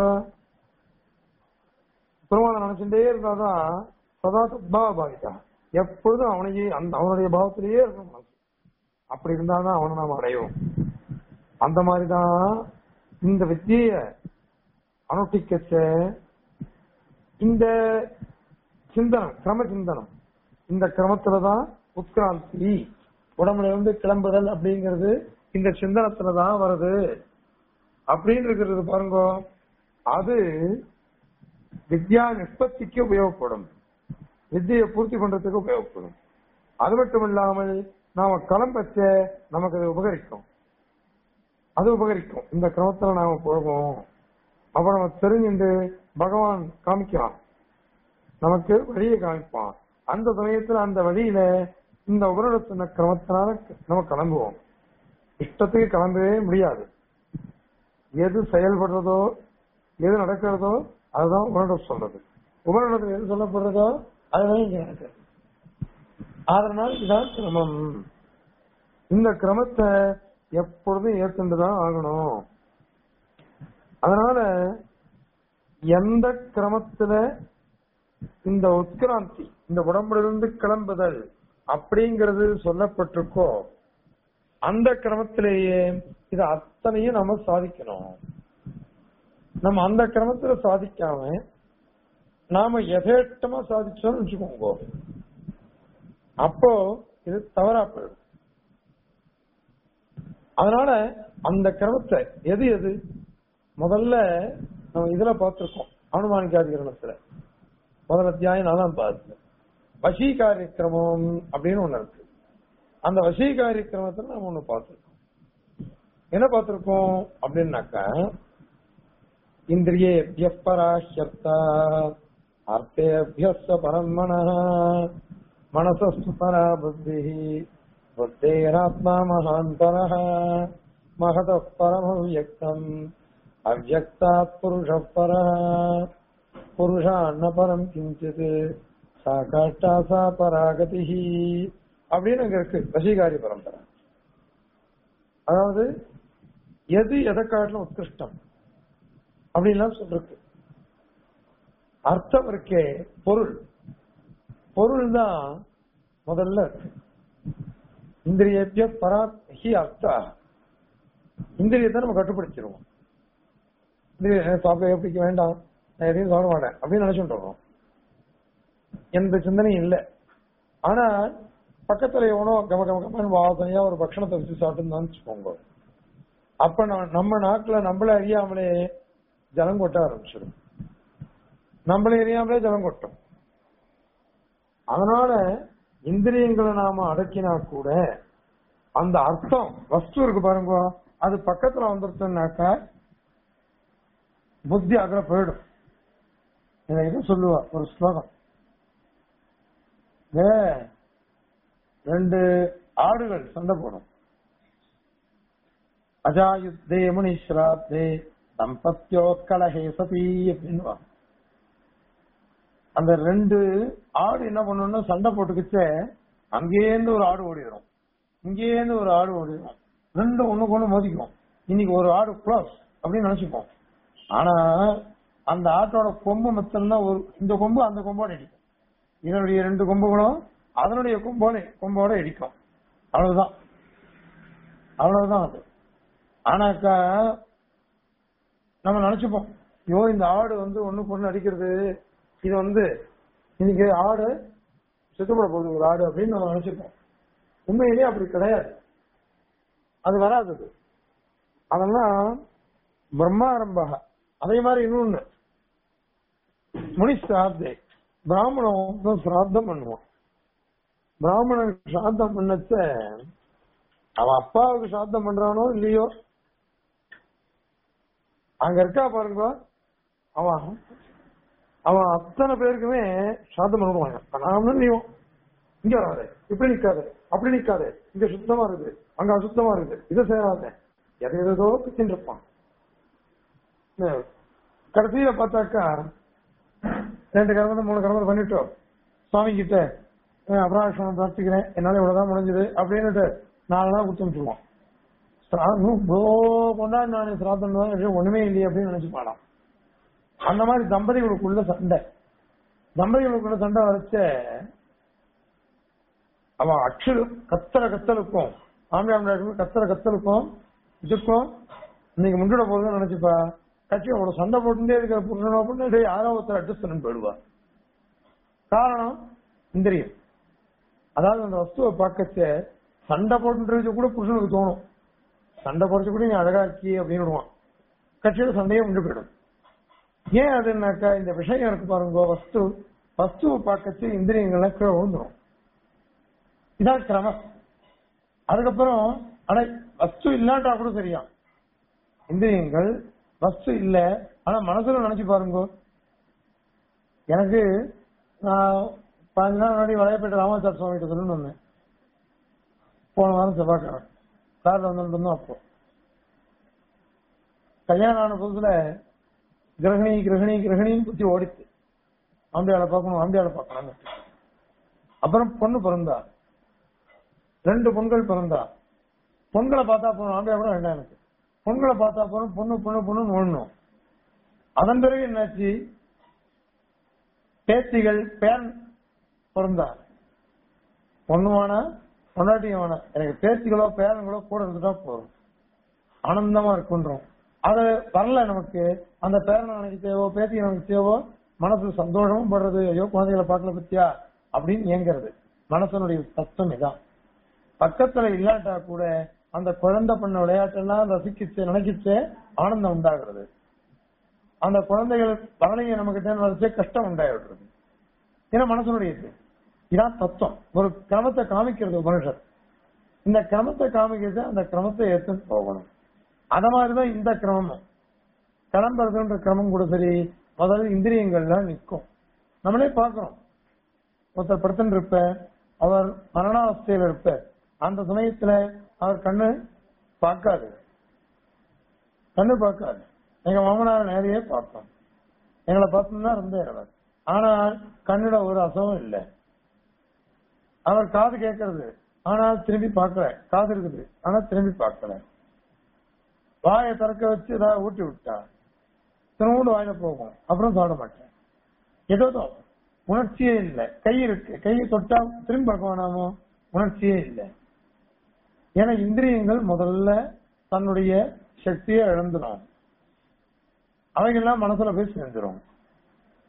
பெருமாளை நினைச்சுட்டே இருந்தாதான் சதா சத்பாவ பாவிதா எப்பொழுதும் அவனையே அந்த அவனுடைய பாவத்திலேயே இருக்கும் மனசு அப்படி இருந்தாதான் அவனை நாம் அடைவோம் அந்த மாதிரிதான் இந்த வித்திய அனுஷ்டிக்கச்ச இந்த சிந்தனம் கிரம சிந்தனம் இந்த கிரமத்துலதான் உட்கிராந்தி உடம்புல இருந்து கிளம்புதல் அப்படிங்கிறது இந்த சிந்தனத்துலதான் வருது அப்படின்னு இருக்கிறது பாருங்க அது வித்யா நிஷ்பத்திக்கு உபயோகப்படும் வித்தியை பூர்த்தி பண்றதுக்கு உபயோகப்படும் அது மட்டும் இல்லாமல் நாம கிளம்பச்ச நமக்கு அது உபகரிக்கும் அது உபகரிக்கும் இந்த கிரமத்துல நாம போவோம் அப்ப நம்ம தெரிஞ்சுட்டு பகவான் காமிக்கிறான் நமக்கு வழியை காமிப்பான் அந்த சமயத்துல அந்த வழியில இந்த உபரிடத்தின கிரமத்தினால நம்ம கிளம்புவோம் இஷ்டத்துக்கு கிளம்பவே முடியாது எது செயல்படுறதோ எது நடக்கிறதோ அதுதான் உபரிடம் சொல்றது உபரிடத்தில் எது சொல்லப்படுறதோ அதுதான் இங்க நடக்கிறது அதனால இதுதான் கிரமம் இந்த கிரமத்தை எப்பொழுதும் ஏற்றுண்டுதான் ஆகணும் அதனால எந்த கிரமத்துல இந்த உட்கிராந்தி இந்த உடம்பிலிருந்து கிளம்புதல் அப்படிங்கிறது சொல்லப்பட்டிருக்கோ அந்த கிரமத்திலேயே இது அத்தனையும் நம்ம சாதிக்கணும் நம்ம அந்த கிரமத்துல சாதிக்காம நாம எதேட்டமா சாதிச்சோம்னு வச்சுக்கோங்க அப்போ இது தவறா போயிடும் அதனால அந்த கிரமத்தை எது எது முதல்ல நம்ம இதுல பார்த்திருக்கோம் அனுமானிக்காதிகரணத்துல முதல் அத்தியாயம் நாலாம் பார்த்து வசீகாரிய கிரமம் அப்படின்னு ஒண்ணு இருக்கு அந்த வசீகாரிய கிரமத்துல நம்ம ஒண்ணு பார்த்திருக்கோம் என்ன பார்த்திருக்கோம் அப்படின்னாக்கா இந்திரியேபிய பராஹ்யர்த்தா அர்த்தேபிய பரமண மனசஸ்து பரா புத்தி புத்தேராத்மா மகாந்தர மகத பரமவியக்தம் அவ்வக்தாத் புருஷ பர புருஷான்ன பரம் கிஞ்சித் சா காஷ்டா சா பராகதி அப்படின்னு அங்க இருக்கு வசீகாரி பரம்பரை அதாவது எது எதை காட்டிலும் உத்கிருஷ்டம் அப்படின்லாம் சொல்றது அர்த்தம் இருக்கே பொருள் பொருள் தான் முதல்ல இருக்கு இந்திரியத்திய பரா ஹி அர்த்தா இந்திரியத்தை நம்ம கட்டுப்படுத்திடுவோம் இந்திரிய சாப்பிட பிடிக்க வேண்டாம் நான் எதையும் சாப்பிட மாட்டேன் அப்படின்னு நினைச்சுட்டு இருக்கோம் எந்த சிந்தனையும் இல்லை ஆனா பக்கத்துல எவனோ கம கம கமன்னு வாசனையா ஒரு பட்சணத்தை வச்சு சாப்பிட்டுன்னு வச்சுக்கோங்க அப்ப நம்ம- நம்ம நாக்குல நம்மள அறியாமலே ஜலம் கொட்ட ஆரம்பிச்சிடும் நம்மள அறியாமலே ஜலம் கொட்டும் அதனால இந்திரியங்களை நாம அடக்கினா கூட அந்த அர்த்தம் வஸ்து இருக்கு பாருங்க அது பக்கத்துல வந்துருச்சுன்னாக்கா புத்தி அகல போயிடும் இதை இது சொல்லுவா ஒரு ஸ்லோகம் ஏ, ரெண்டு ஆடுகள் சண்டை போடும் அஜாயுத்தே முனிஸ்ராத்தே தம்பத்தியோ கலஹே சதி அப்படின்னுவா அந்த ரெண்டு ஆடு என்ன பண்ணணும்னா சண்டை போட்டுக்கிச்சே அங்கேருந்து ஒரு ஆடு ஓடிடும் இங்கேருந்து ஒரு ஆடு ஓடிடும் ரெண்டும் ஒண்ணுக்கு ஒண்ணு மோதிக்கும் இன்னைக்கு ஒரு ஆடு க்ளோஸ் அப்படின்னு நினைச்சுப்போம் ஆனா அந்த ஆட்டோட கொம்பு மத்தம்னா ஒரு இந்த கொம்பு அந்த கொம்போட இடிக்கும் இதனுடைய ரெண்டு கொம்புகளும் அதனுடைய கொம்போட கொம்போட இடிக்கும் அவ்வளவுதான் அவ்வளவுதான் அது ஆனாக்கா நம்ம நினைச்சுப்போம் ஐயோ இந்த ஆடு வந்து ஒண்ணுக்கு ஒண்ணு அடிக்கிறது இது வந்து இன்னைக்கு ஆடு சுத்தப்பட போகுது ஒரு ஆடு அப்படின்னு நம்ம நினைச்சுப்போம் உண்மையிலேயே அப்படி கிடையாது அது வராது அது. அதெல்லாம் பிரம்மாரம்பக அதே மாதிரி இன்னொன்னு முனி சிராத்தே பிராமணன் வந்து சிராத்தம் பண்ணுவான் பிராமணன் சிராத்தம் பண்ணச்ச அவன் அப்பாவுக்கு சிராத்தம் பண்றானோ இல்லையோ அங்க இருக்கா பாருங்க அவன் அவன் அத்தனை பேருக்குமே சாதம் பண்ணுவாங்க நாமளும் நீயும் இங்க வராது இப்படி நிக்காது அப்படி நிக்காது இங்க சுத்தமா இருக்குது அங்க அசுத்தமா இருக்குது இதை செய்யாத எதை எதோ பிச்சுட்டு இருப்பான் என்ன, கடைசியில பார்த்தாக்கா ரெண்டு கிழமை மூணு கிழமை பண்ணிட்டோம் சுவாமி கிட்ட அஹ், அபராஷம் பிரார்த்திக்கிறேன் என்னால இவ்வளவுதான் முடிஞ்சது அப்படின்னுட்டு நாலு நாள் கொடுத்து அனுப்பிச்சிருவான் சிராதம் இவ்வளோ கொண்டாடி நான் சிராதம் தான் ஒண்ணுமே இல்லையே அப்படின்னு நினைச்சு பாடாம் அந்த மாதிரி தம்பதிகளுக்குள்ள சண்டை தம்பதிகளுக்குள்ள சண்டை வரைச்ச அவன் அக்ஷரு கத்தர கத்தலுக்கும் ஆம்பியாம் கத்தர கத்தலுக்கும் இதுக்கும் இன்னைக்கு முன்னிட போகுதுன்னு நினைச்சுப்பா கட்சி அவளோட சண்டை போட்டுட்டே இருக்கிற புருஷனோ அப்படின்னு யாரோ ஒருத்தர் அட்ஜஸ்ட் பண்ணி போயிடுவா காரணம் இந்திரியம் அதாவது அந்த வஸ்துவை பார்க்கச்ச சண்டை போட்டுன்றது கூட புருஷனுக்கு தோணும் சண்டை போடுறது கூட நீ அழகா இருக்கி அப்படின்னு விடுவான் கட்சியோட சண்டையே முண்டு போயிடும் ஏன் அதுனாக்கா இந்த விஷயம் இருக்கு பாருங்க வஸ்து வஸ்துவை பார்க்கச்சு இந்திரியங்கள்லாம் கீழே விழுந்துரும் இதான் கிரமம் அதுக்கப்புறம் ஆனா வஸ்து இல்லாட்டா கூட சரியா இந்திரியங்கள் வஸ்து இல்ல ஆனா மனசுல நினைச்சு பாருங்க எனக்கு நான் பதினஞ்சு நாள் முன்னாடி வளையப்பேட்டை ராமாச்சார சுவாமி கிட்ட சொல்லணும்னு வந்தேன் போன வாரம் செவ்வாய்க்கிழமை கார்ல வந்துட்டு இருந்தோம் அப்போ கல்யாணம் ஆன புதுசுல கிரகணி கிரகணி கிரகணின்னு புத்தி ஓடிச்சு ஆம்பியாளை பார்க்கணும் ஆம்பியாளை பார்க்கணும் அப்புறம் பொண்ணு பிறந்தா ரெண்டு பொண்கள் பிறந்தா பொண்களை பார்த்தா போகணும் ஆம்பியா கூட வேண்டாம் எனக்கு பொண்களை பார்த்தா போறோம் பொண்ணு பொண்ணு பொண்ணு ஓடணும் அதன் பிறகு என்னாச்சு பேத்திகள் பேரன் பிறந்தா பொண்ணுவானா பொண்டாட்டியவானா எனக்கு பேத்திகளோ பேரன்களோ கூட இருந்துட்டா போதும் ஆனந்தமா இருக்குன்றோம் அது வரல நமக்கு அந்த பேரனை நினைக்க தேவோ பேத்தி நினைக்க தேவோ மனசு சந்தோஷமும் படுறது ஐயோ குழந்தைகளை பார்க்கல பத்தியா அப்படின்னு ஏங்குறது மனசனுடைய தத்துவம் இதான் பக்கத்துல இல்லாட்டா கூட அந்த குழந்தை பண்ண விளையாட்டெல்லாம் ரசிக்கிச்சு நினைக்கிச்சு ஆனந்தம் உண்டாகிறது அந்த குழந்தைகள் பகலைங்க நம்ம கிட்ட வரைச்சே கஷ்டம் உண்டாயிடுறது ஏன்னா மனசனுடையது இதான் தத்துவம் ஒரு கிரமத்தை காமிக்கிறது உபனிஷத் இந்த கிரமத்தை காமிக்கிறது அந்த கிரமத்தை எடுத்துட்டு போகணும் அத மாதிரிதான் இந்த கிரமமும் கிளம்புறதுன்ற கிரமம் கூட சரி முதல்ல இந்திரியங்கள்லாம் நிற்கும் நம்மளே பார்க்கிறோம் ஒருத்தர் படுத்துட்டு இருப்ப அவர் மரணாவஸ்தையில இருப்ப அந்த சமயத்துல அவர் கண்ணு பார்க்காது கண்ணு பார்க்காது எங்க மாமனார் நேரையே பார்த்தோம் எங்களை பார்த்தோம்னா இருந்தே அவர் ஆனால் கண்ணுல ஒரு அசமும் இல்லை அவர் காது கேட்கறது ஆனால் திரும்பி பார்க்கல காது இருக்குது ஆனா திரும்பி பார்க்கல வாயை திறக்க வச்சு ஏதாவது ஊட்டி விட்டா திரும்ப வாயில போகும் அப்புறம் சாப்பிட மாட்டேன் ஏதோ உணர்ச்சியே இல்லை கை இருக்கு கையை தொட்டா திரும்பி பார்க்க வேணாமோ உணர்ச்சியே இல்லை ஏன்னா இந்திரியங்கள் முதல்ல தன்னுடைய சக்தியை இழந்துடும் அவைகள்லாம் மனசுல போய் சேர்ந்துரும்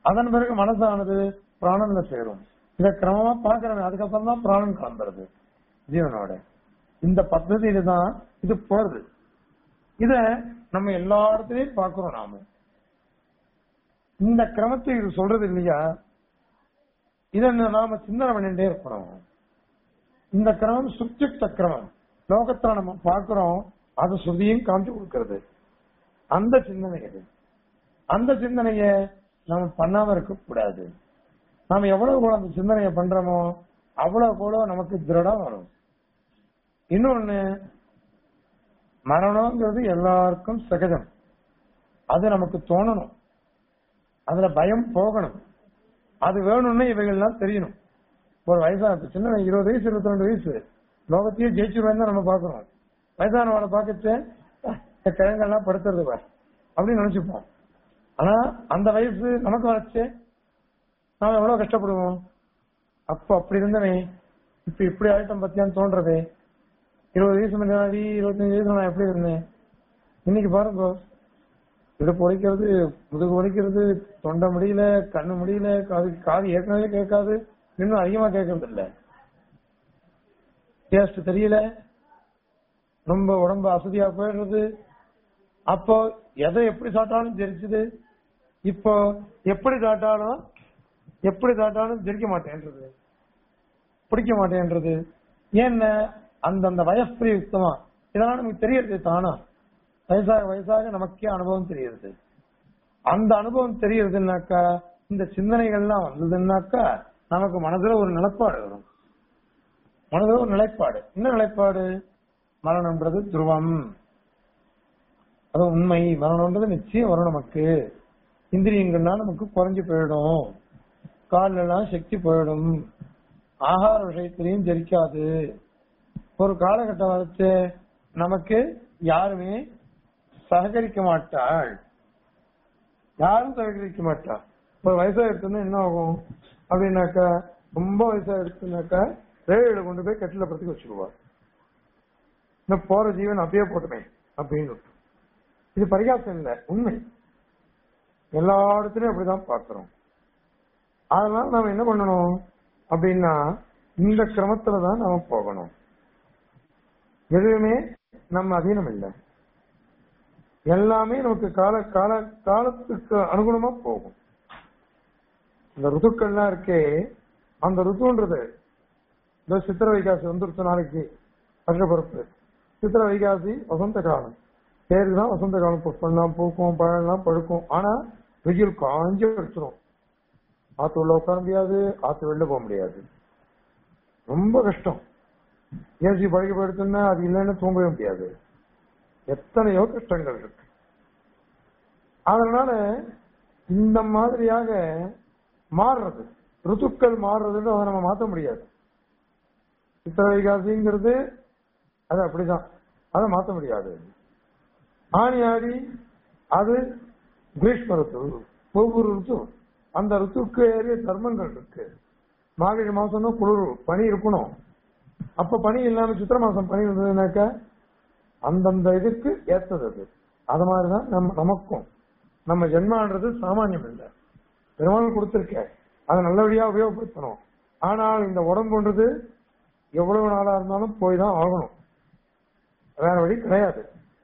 அதன் பிறகு மனசானது பிராணன்ல சேரும் இத கிரமமா பாக்குறவன் அதுக்கப்புறம் தான் பிராணன் கிளம்புறது ஜீவனோட இந்த பద్ధதியில தான் இது போறது இத நம்ம எல்லா இடத்துலயும் பாக்குறோம் நாம இந்த கிரமத்தை இது சொல்றது இல்லையா இத நாம சிந்தனை பண்ணிட்டே இருக்கணும் இந்த கிரமம் சுப்தியுக்த கிரமம் லோகத்துல நம்ம பாக்குறோம் அது ஸ்ருதியும் காமிச்சு கொடுக்கிறது அந்த சிந்தனை இது அந்த சிந்தனைய நம்ம பண்ணாம இருக்க கூடாது நாம எவ்வளவு கூட அந்த சிந்தனையை பண்றோமோ அவ்வளவு கூட நமக்கு திருடம் வரும் இன்னொன்னு மரணம்ங்கிறது எல்லாருக்கும் சகஜம் அது நமக்கு தோணணும் அதுல பயம் போகணும் அது வேணும்னு இவைகள்லாம் தெரியணும் ஒரு வயசா இப்ப சின்ன இருபது வயசு இருபத்தி ரெண்டு வயசு லோகத்தையே ஜெயிச்சிருவேன் தான் நம்ம பாக்குறோம் வயசானவனை பார்க்கச்சு இந்த கிழங்கெல்லாம் படுத்துறது பார் அப்படின்னு நினைச்சுப்போம் ஆனா அந்த வயசு நமக்கு வரைச்சு நாம எவ்வளவு கஷ்டப்படுவோம் அப்ப அப்படி இருந்தவன் இப்ப இப்படி ஆயிட்டம் பத்தியான்னு தோன்றதே இருபது வயசு முன்னாடி இருபத்தஞ்சு வயசுல நான் எப்படி இருந்தேன் இன்னைக்கு பாருங்க இடுப்பு ஒழிக்கிறது முதுகு ஒழிக்கிறது தொண்டை முடியல கண்ணு முடியல காது காது ஏற்கனவே கேட்காது இன்னும் அதிகமா கேட்கறது இல்ல டேஸ்ட் தெரியல ரொம்ப உடம்பு அசதியா போயிடுறது அப்போ எதை எப்படி சாப்பிட்டாலும் தெரிச்சுது இப்போ எப்படி சாப்பிட்டாலும் எப்படி சாப்பிட்டாலும் தெரிக்க மாட்டேன்றது பிடிக்க மாட்டேன்றது ஏன்னா அந்தந்த வயசு யுக்தமா இதெல்லாம் நமக்கு தெரியறது தானா வயசாக வயசாக நமக்கே அனுபவம் தெரியுது அந்த அனுபவம் தெரியறதுனாக்கா இந்த சிந்தனைகள்லாம் வந்ததுன்னாக்கா நமக்கு மனதுல ஒரு நிலைப்பாடு வரும் மனதுல ஒரு நிலைப்பாடு என்ன நிலைப்பாடு மரணம்ன்றது துருவம் அது உண்மை மரணம்ன்றது நிச்சயம் வரும் நமக்கு இந்திரியங்கள்லாம் நமக்கு குறைஞ்சு போயிடும் கால்ல எல்லாம் சக்தி போயிடும் ஆகார விஷயத்திலையும் ஜெரிக்காது ஒரு காலகட்டம் வரைச்சு நமக்கு யாருமே சககரிக்க மாட்டாள் யாரும் சககரிக்க மாட்டா ஒரு வயசா எடுத்தோம்னா என்ன ஆகும் அப்படின்னாக்கா ரொம்ப வயசா எடுத்துனாக்கா ரேடியோல கொண்டு போய் கட்டில படுத்துக்க வச்சுக்குவா இன்னும் போற ஜீவன் அப்படியே போட்டுமே அப்படின்னு இது பரிகாசம் இல்ல உண்மை எல்லா இடத்துலயும் அப்படிதான் பாக்குறோம் அதனால நாம என்ன பண்ணணும் அப்படின்னா இந்த கிரமத்துல தான் நாம போகணும் எதுவுமே நம்ம அதீனம் இல்லை எல்லாமே நமக்கு கால கால காலத்துக்கு அனுகுணமா போகும் இந்த ருத்துக்கள்லாம் இருக்கே அந்த ருத்துன்றது இந்த சித்திர வைகாசி வந்துருச்சு நாளைக்கு வருஷப்பருப்பு சித்திர வைகாசி வசந்த காலம் பேருக்கு தான் வசந்த காலம் புஷ்பம்லாம் பூக்கும் பழம்லாம் பழுக்கும் ஆனா வெயில் காஞ்சி வச்சிரும் ஆத்து உள்ள உட்கார முடியாது ஆத்து வெளில போக முடியாது ரொம்ப கஷ்டம் ஏசி பழகி படுத்துன்னா அது இல்லைன்னு தூங்கவே முடியாது எத்தனையோ கஷ்டங்கள் இருக்கு அதனால இந்த மாதிரியாக மாறுறது ருத்துக்கள் மாறுறதுன்னு அதை நம்ம மாத்த முடியாது சித்திர வைகாசிங்கிறது அது அப்படிதான் அதை மாத்த முடியாது ஆணி ஆடி அது கிரீஷ்ம ருத்து ஒவ்வொரு ருத்து அந்த ருத்துக்கு ஏறிய தர்மங்கள் இருக்கு மார்கழி மாசம்னா குளிர் பனி இருக்கணும் அப்ப பனி இல்லாம சித்திர மாசம் பனி இருந்ததுனாக்கா அந்தந்த இதுக்கு ஏத்தது அது அது மாதிரிதான் நம்ம நமக்கும் நம்ம ஜென்மான்றது சாமானியம் இல்லை பெருமாள் கொடுத்திருக்க அதை நல்லபடியா உபயோகப்படுத்தணும் ஆனால் இந்த உடம்புன்றது எவ்வளவு நாளா இருந்தாலும் போய் தான் ஆகணும் வேற வழி கிடையாது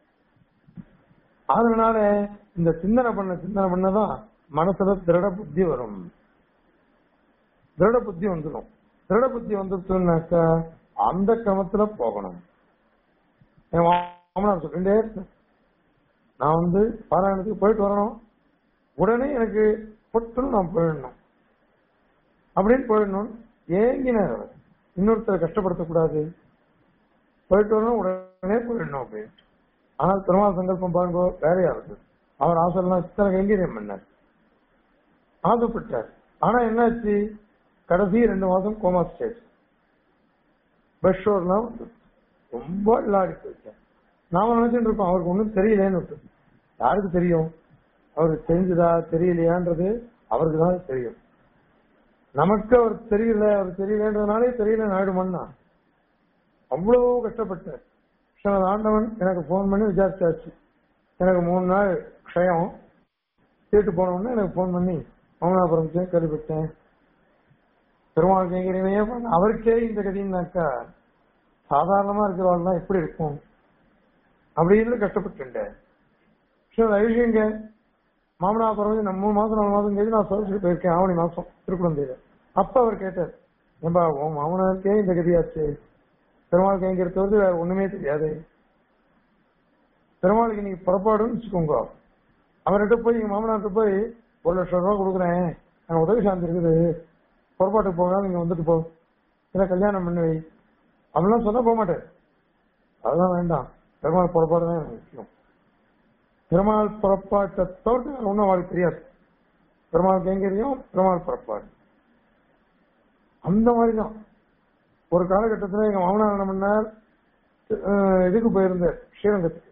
அதனால இந்த சிந்தனை பண்ண சிந்தனை பண்ணதான் மனசுல திருட புத்தி வரும் திருட புத்தி வந்துடும் திருட புத்தி வந்துருச்சுனாக்கா அந்த கிரமத்துல போகணும் என் மாமனார் சொல்லிட்டே இருப்பேன் நான் வந்து பாராயணத்துக்கு போயிட்டு வரணும் உடனே எனக்கு பொட்டுன்னு நான் போயிடணும் அப்படின்னு போயிடணும் ஏங்கினார் அவர் இன்னொருத்தரை கஷ்டப்படுத்தக்கூடாது போயிட்டு வரணும் உடனே போயிடணும் அப்படின்னு ஆனால் திருமண சங்கல்பம் பாருங்க வேறையா இருக்கு அவர் ஆசைலாம் சித்தனை கைங்கரியம் பண்ணார் ஆசைப்பட்டார் ஆனா என்னாச்சு கடைசி ரெண்டு மாசம் கோமா ஸ்டேஜ் பெஷோர்லாம் வந்து ரொம்ப விளையாடி போயிட்டேன் நாம நினைச்சுட்டு இருக்கோம் அவருக்கு ஒண்ணும் தெரியலேன்னு விட்டு யாருக்கு தெரியும் அவருக்கு தெரிஞ்சதா தெரியலையான்றது அவருக்கு தான் தெரியும் நமக்கு அவர் தெரியல அவர் தெரியலன்றதுனாலே தெரியல ஆயிடுமன்னா அவ்வளவு கஷ்டப்பட்டார் கிருஷ்ணன் ஆண்டவன் எனக்கு போன் பண்ணி விசாரிச்சாச்சு எனக்கு மூணு நாள் க்ஷயம் கேட்டு போன உடனே எனக்கு போன் பண்ணி மௌனாபுரத்தையும் கேள்விப்பட்டேன் பெருமாள் கைங்கரியமே பண்ண அவருக்கே இந்த கதின்னாக்கா சாதாரணமா இருக்கிறவள் எப்படி இருக்கும் அப்படின்னு கஷ்டப்பட்டுட்டேன் சரி ஐஷியங்க மாமனாபுரம் நம்ம மூணு மாசம் நாலு மாசம் கழிச்சு நான் சொல்லிட்டு போயிருக்கேன் ஆவணி மாசம் திருக்குழந்தையில அப்ப அவர் கேட்டார் ஏன்பா உன் மாமனாருக்கே இந்த கதியாச்சு பெருமாள் கைங்கிறது வந்து வேற ஒண்ணுமே தெரியாது பெருமாளுக்கு இன்னைக்கு புறப்பாடுன்னு வச்சுக்கோங்க அவர்கிட்ட போய் எங்க மாமனார்கிட்ட போய் ஒரு லட்சம் ரூபாய் கொடுக்குறேன் எனக்கு உதவி சார்ந்து இருக்குது புறப்பாட்டுக்கு போக நீங்க வந்துட்டு போ இல்ல கல்யாணம் பண்ணி வை அப்படிலாம் சொன்னா போக மாட்டேன் அதெல்லாம் வேண்டாம் பெருமாள் புறப்பாடு தான் எனக்கு முக்கியம் பெருமாள் புறப்பாட்டை தவிர்த்து வேற ஒன்றும் அவளுக்கு தெரியாது பெருமாள் கைங்கரியம் பெருமாள் புறப்பாடு அந்த மாதிரி தான் ஒரு காலகட்டத்தில் எங்க மாமனார் என்ன பண்ணார் அஹ் இதுக்கு போயிருந்தார் ஸ்ரீரங்கத்துக்கு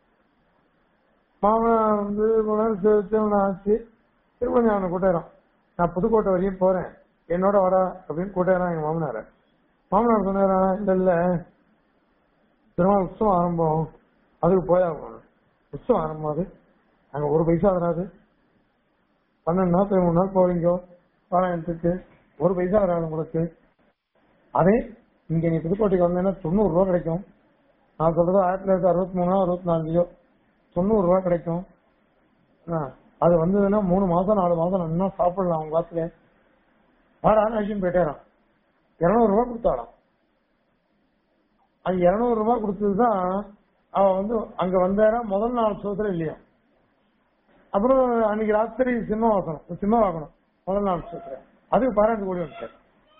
மாமனார் வந்து ஒரு நாள் தி- திருமணம் ஆச்சு திருமணம் அவனை கூட்டாயிரம் நான் புதுக்கோட்டை வரையும் போறேன் என்னோட வாடா அப்படின்னு கூட்டாயிரம் எங்க மாமனார மாமனார் சொன்னாரா இல்ல இல்ல திருமண உற்சவம் ஆரம்பம் அதுக்கு போயாகணும் உற்சவம் ஆரம்பம் அது அங்க ஒரு பைசா வராது பன்னெண்டு நாள் பதிமூணு நாள் போவீங்க பாராயணத்துக்கு ஒரு பைசா வராது உங்களுக்கு அதே இங்க நீ புதுக்கோட்டைக்கு வந்தேன்னா தொண்ணூறு ரூபா கிடைக்கும் நான் சொல்றது ஆயிரத்தி தொள்ளாயிரத்தி அறுபத்தி மூணு அறுபத்தி நாலுலயோ தொண்ணூறு ரூபா கிடைக்கும் ஆ, அது வந்ததுன்னா மூணு மாசம் நாலு மாசம் நல்லா சாப்பிடலாம் அவங்க காசுல வாடான்னு அழிச்சுன்னு போயிட்டேறான் இருநூறு ரூபாய் கொடுத்தாளாம் அது இருநூறு ரூபாய் கொடுத்ததுதான் அவன் வந்து அங்க வந்தாரா முதல் நாள் சோதனை இல்லையா அப்புறம் அன்னைக்கு ராத்திரி சிம்ம வாசனம் சிம்ம வாக்கணும் முதல் நாள் சோதனை அதுக்கு பாராட்டு கூடி வந்துட்டார்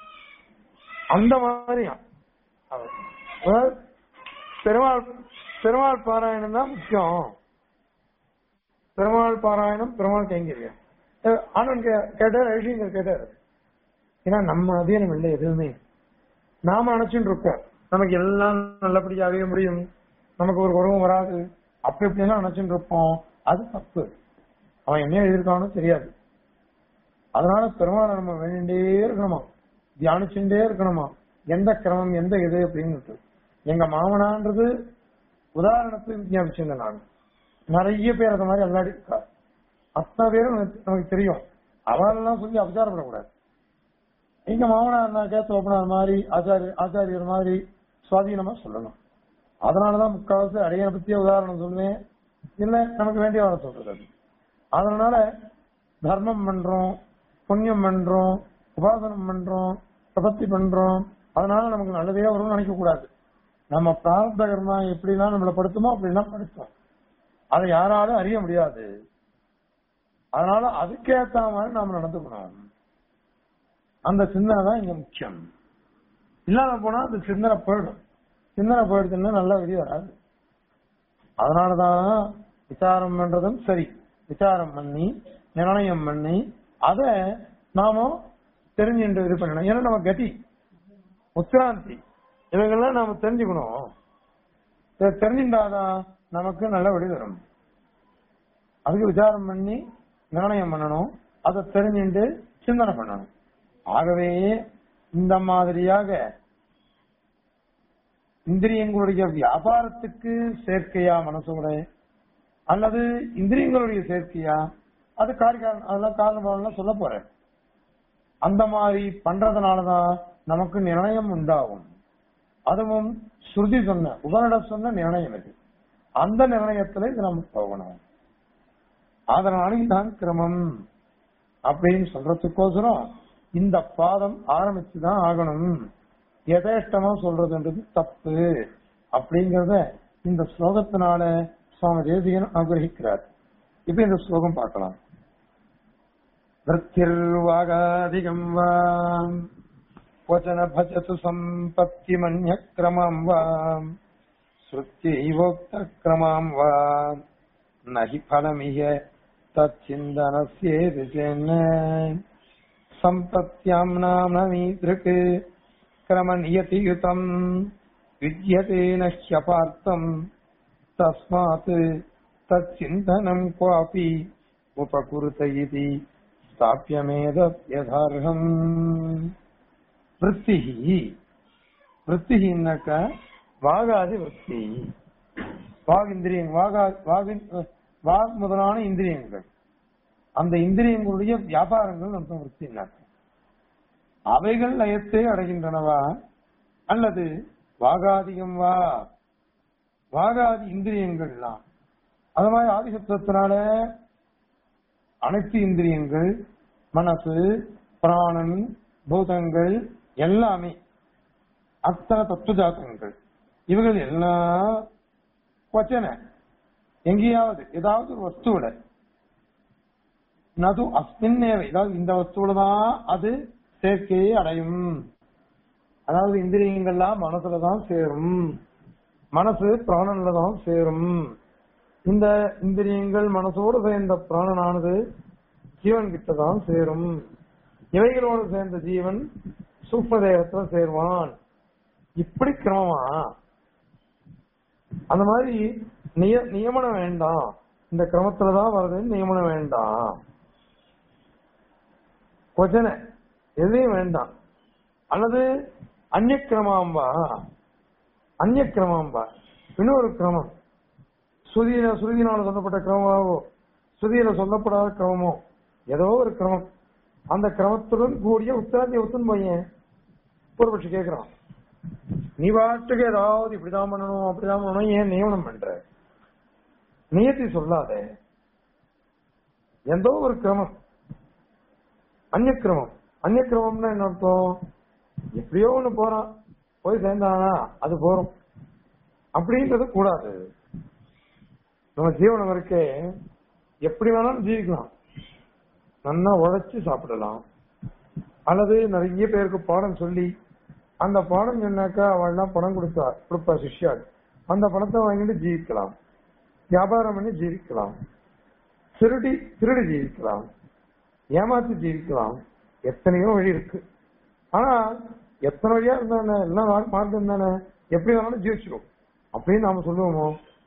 அந்த மாதிரியா அவர். அதாவது பெருமாள் பெருமாள் பாராயணம் தான் முக்கியம் பெருமாள் பாராயணம் பெருமாள் கைங்கரியம் அஹ் ஆனந்த் கே- கேட்டார் ஐஷிங்கர் கேட்டார் ஏன்னா நம்ம அதீனம் இல்லை எதுவுமே நாம நினைச்சுட்டு இருக்கோம் நமக்கு எல்லாம் நல்லபடியாகவே முடியும் நமக்கு ஒரு உறவும் வராது அப்படி இப்படிலாம் நினைச்சுட்டு இருப்போம் அது தப்பு அவன் என்ன எழுதியிருக்கானோ தெரியாது அதனால பெருமாளை நம்ம வேண்டிட்டே இருக்கணுமா தியானிச்சுட்டே இருக்கணுமா எந்த கிரமம் எந்த இது அப்படின்னு எங்க மாமனான்றது உதாரணத்துக்கு விஞ்ஞாபிச்சிருந்தேன் நான் நிறைய பேர் அந்த மாதிரி அல்லாடி இருக்கா அத்தனை பேரும் நமக்கு- நமக்கு தெரியும் அவரெல்லாம் சொல்லி அபச்சாரப்படக்கூடாது எங்க மாமனார்னாக்கா தோப்பனார் மாதிரி ஆச்சாரிய ஆச்சாரியர் மாதிரி சுவாதீனமா சொல்லணும் அதனாலதான் முக்கால்வாசி அடையனை பத்திய உதாரணம் சொல்லுவேன் இல்ல நமக்கு வேண்டிய வர சொல்றது அது. அதனால தர்மம் பண்றோம் புண்ணியம் பண்றோம் உபாசனம் பண்றோம் பிரபத்தி பண்றோம் அதனால நமக்கு நல்லதே வரும்னு நினைக்க கூடாது நம்ம பிரார்த்த கர்மா எப்படிலாம் நம்மளை படுத்துமோ அப்படிலாம் படுத்தும் அதை யாராலும் அறிய முடியாது அதனால அதுக்கேத்த மாதிரி நாம நடந்துக்கணும் அந்த சிந்தனை தான் இங்க முக்கியம் இல்லாம போனா அந்த சிந்தனை போயிடும் சிந்தனை போயிடுச்சுன்னா நல்லா வெளியே வராது அதனாலதான் விசாரம் பண்றதும் சரி விசாரம் பண்ணி நிர்ணயம் பண்ணி அத நாம தெரிஞ்சுட்டு இது பண்ணணும் ஏன்னா நம்ம கதி உத்ராந்தி இவைகள்லாம் நாம தெரிஞ்சுக்கணும் இதை தெரிஞ்சுட்டாதான் நமக்கு நல்ல வழி வரும் அதுக்கு விசாரம் பண்ணி நிர்ணயம் பண்ணணும் அதை தெரிஞ்சுட்டு சிந்தனை பண்ணணும் ஆகவே இந்த மாதிரியாக இந்திரியங்களுடைய வியாபாரத்துக்கு சேர்க்கையா மனசோட அல்லது இந்திரியங்களுடைய சேர்க்கையா அது காரியம் அதெல்லாம் காரணம் சொல்ல போறேன் அந்த மாதிரி பண்றதுனாலதான் நமக்கு நிர்ணயம் உண்டாகும் அதுவும் ஸ்ருதி சொன்ன உபனிட சொன்ன நிர்ணயம் இது அந்த நிர்ணயத்துல இது நம்ம போகணும் அதனால தான் கிரமம் அப்படின்னு சொல்றதுக்கோசரம் இந்த பாதம் ஆரம்பிச்சுதான் ஆகணும் எதேஷ்டமா சொல்றதுன்றது தப்பு அப்படிங்கறத இந்த ஸ்லோகத்தினால சுவாமி தேசிகன் அனுகிரகிக்கிறார் இப்ப இந்த ஸ்லோகம் பார்க்கலாம் वृत्तिर्वागाधिकम् वा क्वचन भजतु सम्पत्तिमन्यक्रमम् वा श्रुत्यैवोक्तक्रमाम् वा न हि फलमिह तच्चिन्तनस्येति चेन्न सम्पत्त्याम् नाम्नमीदृक् क्रमनियतियुतम् विद्यते न ह्यपार्थम् तस्मात् तच्चिन्तनम् क्वापि उपकुरुत इति स्थाप्यमेदप्यथार्हम् वृत्तिः वृत्तिः வாகாதி விற்பி வாக் இந்திரியங்கள் வாகா வாகின் வாக் முதலான இந்திரியங்கள் அந்த இந்திரியங்களுடைய வியாபாரங்கள் அர்த்தம் விற்பினார் அவைகள் லயத்தை அடைகின்றனவா அல்லது வாகாதிகம் வா வாகாதி இந்திரியங்கள்லாம் அது மாதிரி ஆதிசத்துவத்தினால அனைத்து இந்திரியங்கள் மனசு பிராணன் பூதங்கள் எல்லாமே அத்தனை தத்துவஜாத்தங்கள் இவைகள் எல்லாம் கொச்சன எங்கேயாவது ஏதாவது ஒரு வஸ்துவிட நது அஸ்மின் நேவை அதாவது இந்த வஸ்துவில தான் அது சேர்க்கையை அடையும் அதாவது இந்திரியங்கள்லாம் மனசுல தான் சேரும் மனசு பிராணன்ல தான் சேரும் இந்த இந்திரியங்கள் மனசோடு சேர்ந்த பிராணனானது ஜீவன் கிட்ட தான் சேரும் இவைகளோடு சேர்ந்த ஜீவன் சூப்ப தேகத்துல சேருவான் இப்படி கிரமமா அந்த மாதிரி நிய நியமனம் வேண்டாம் இந்த கிரமத்துலதான் வருதுன்னு நியமனம் வேண்டாம் கொஜனை எதையும் வேண்டாம் அல்லது அந்நிய கிரமாம்பா அந்நிய கிரமாம்பா இன்னொரு கிரமம் சுதியில சுருதினால சொல்லப்பட்ட கிரமமாவோ சுதியில சொல்லப்படாத கிரமமோ ஏதோ ஒரு கிரமம் அந்த கிரமத்துடன் கூடிய உத்தரத்தை ஒத்துன்னு பையன் பூர்வபட்சி கேட்கிறான் நீ பாட்டுக்கு ஏதாவது இப்படிதான் பண்ணணும் அப்படிதான் பண்ணணும் ஏன் நியமனம் பண்ற நியத்தி சொல்லாத எந்தோ ஒரு கிரமம் அந்நிய கிரமம் அந்நிய கிரமம்னா என்ன அர்த்தம் எப்படியோ ஒண்ணு போறான் போய் சேர்ந்தானா அது போறோம் அப்படின்றது கூடாது நம்ம ஜீவனம் இருக்கே எப்படி வேணாலும் ஜீவிக்கலாம் நல்லா உழைச்சு சாப்பிடலாம் அல்லது நிறைய பேருக்கு பாடம் சொல்லி அந்த பாடம் சொன்னாக்கா அவள்லாம் பணம் கொடுத்தா கொடுப்பா சிஷ்யாள் அந்த பணத்தை வாங்கிட்டு ஜீவிக்கலாம் வியாபாரம் பண்ணி ஜீவிக்கலாம் திருடி திருடி ஜீவிக்கலாம் ஏமாத்தி ஜீவிக்கலாம் எத்தனையோ வழி இருக்கு ஆனா எத்தனை வழியா இருந்தானே எல்லாம் மார்க்- மார்க்கம் தானே எப்படி வேணாலும் ஜீவிச்சிடும் அப்படின்னு நாம சொல்லுவோமோ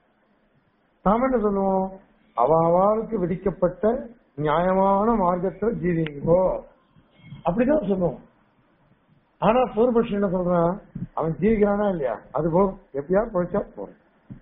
நாம என்ன சொல்லுவோம் அவ அவளுக்கு விதிக்கப்பட்ட நியாயமான மார்க்கத்துல ஜீவிங்கோ அப்படிதான் சொல்லுவோம் ஆனா பூர்வபட்சி என்ன சொல்றான் அவன் ஜீவிக்கிறானா இல்லையா அது போதும் எப்படியா படிச்சா போதும்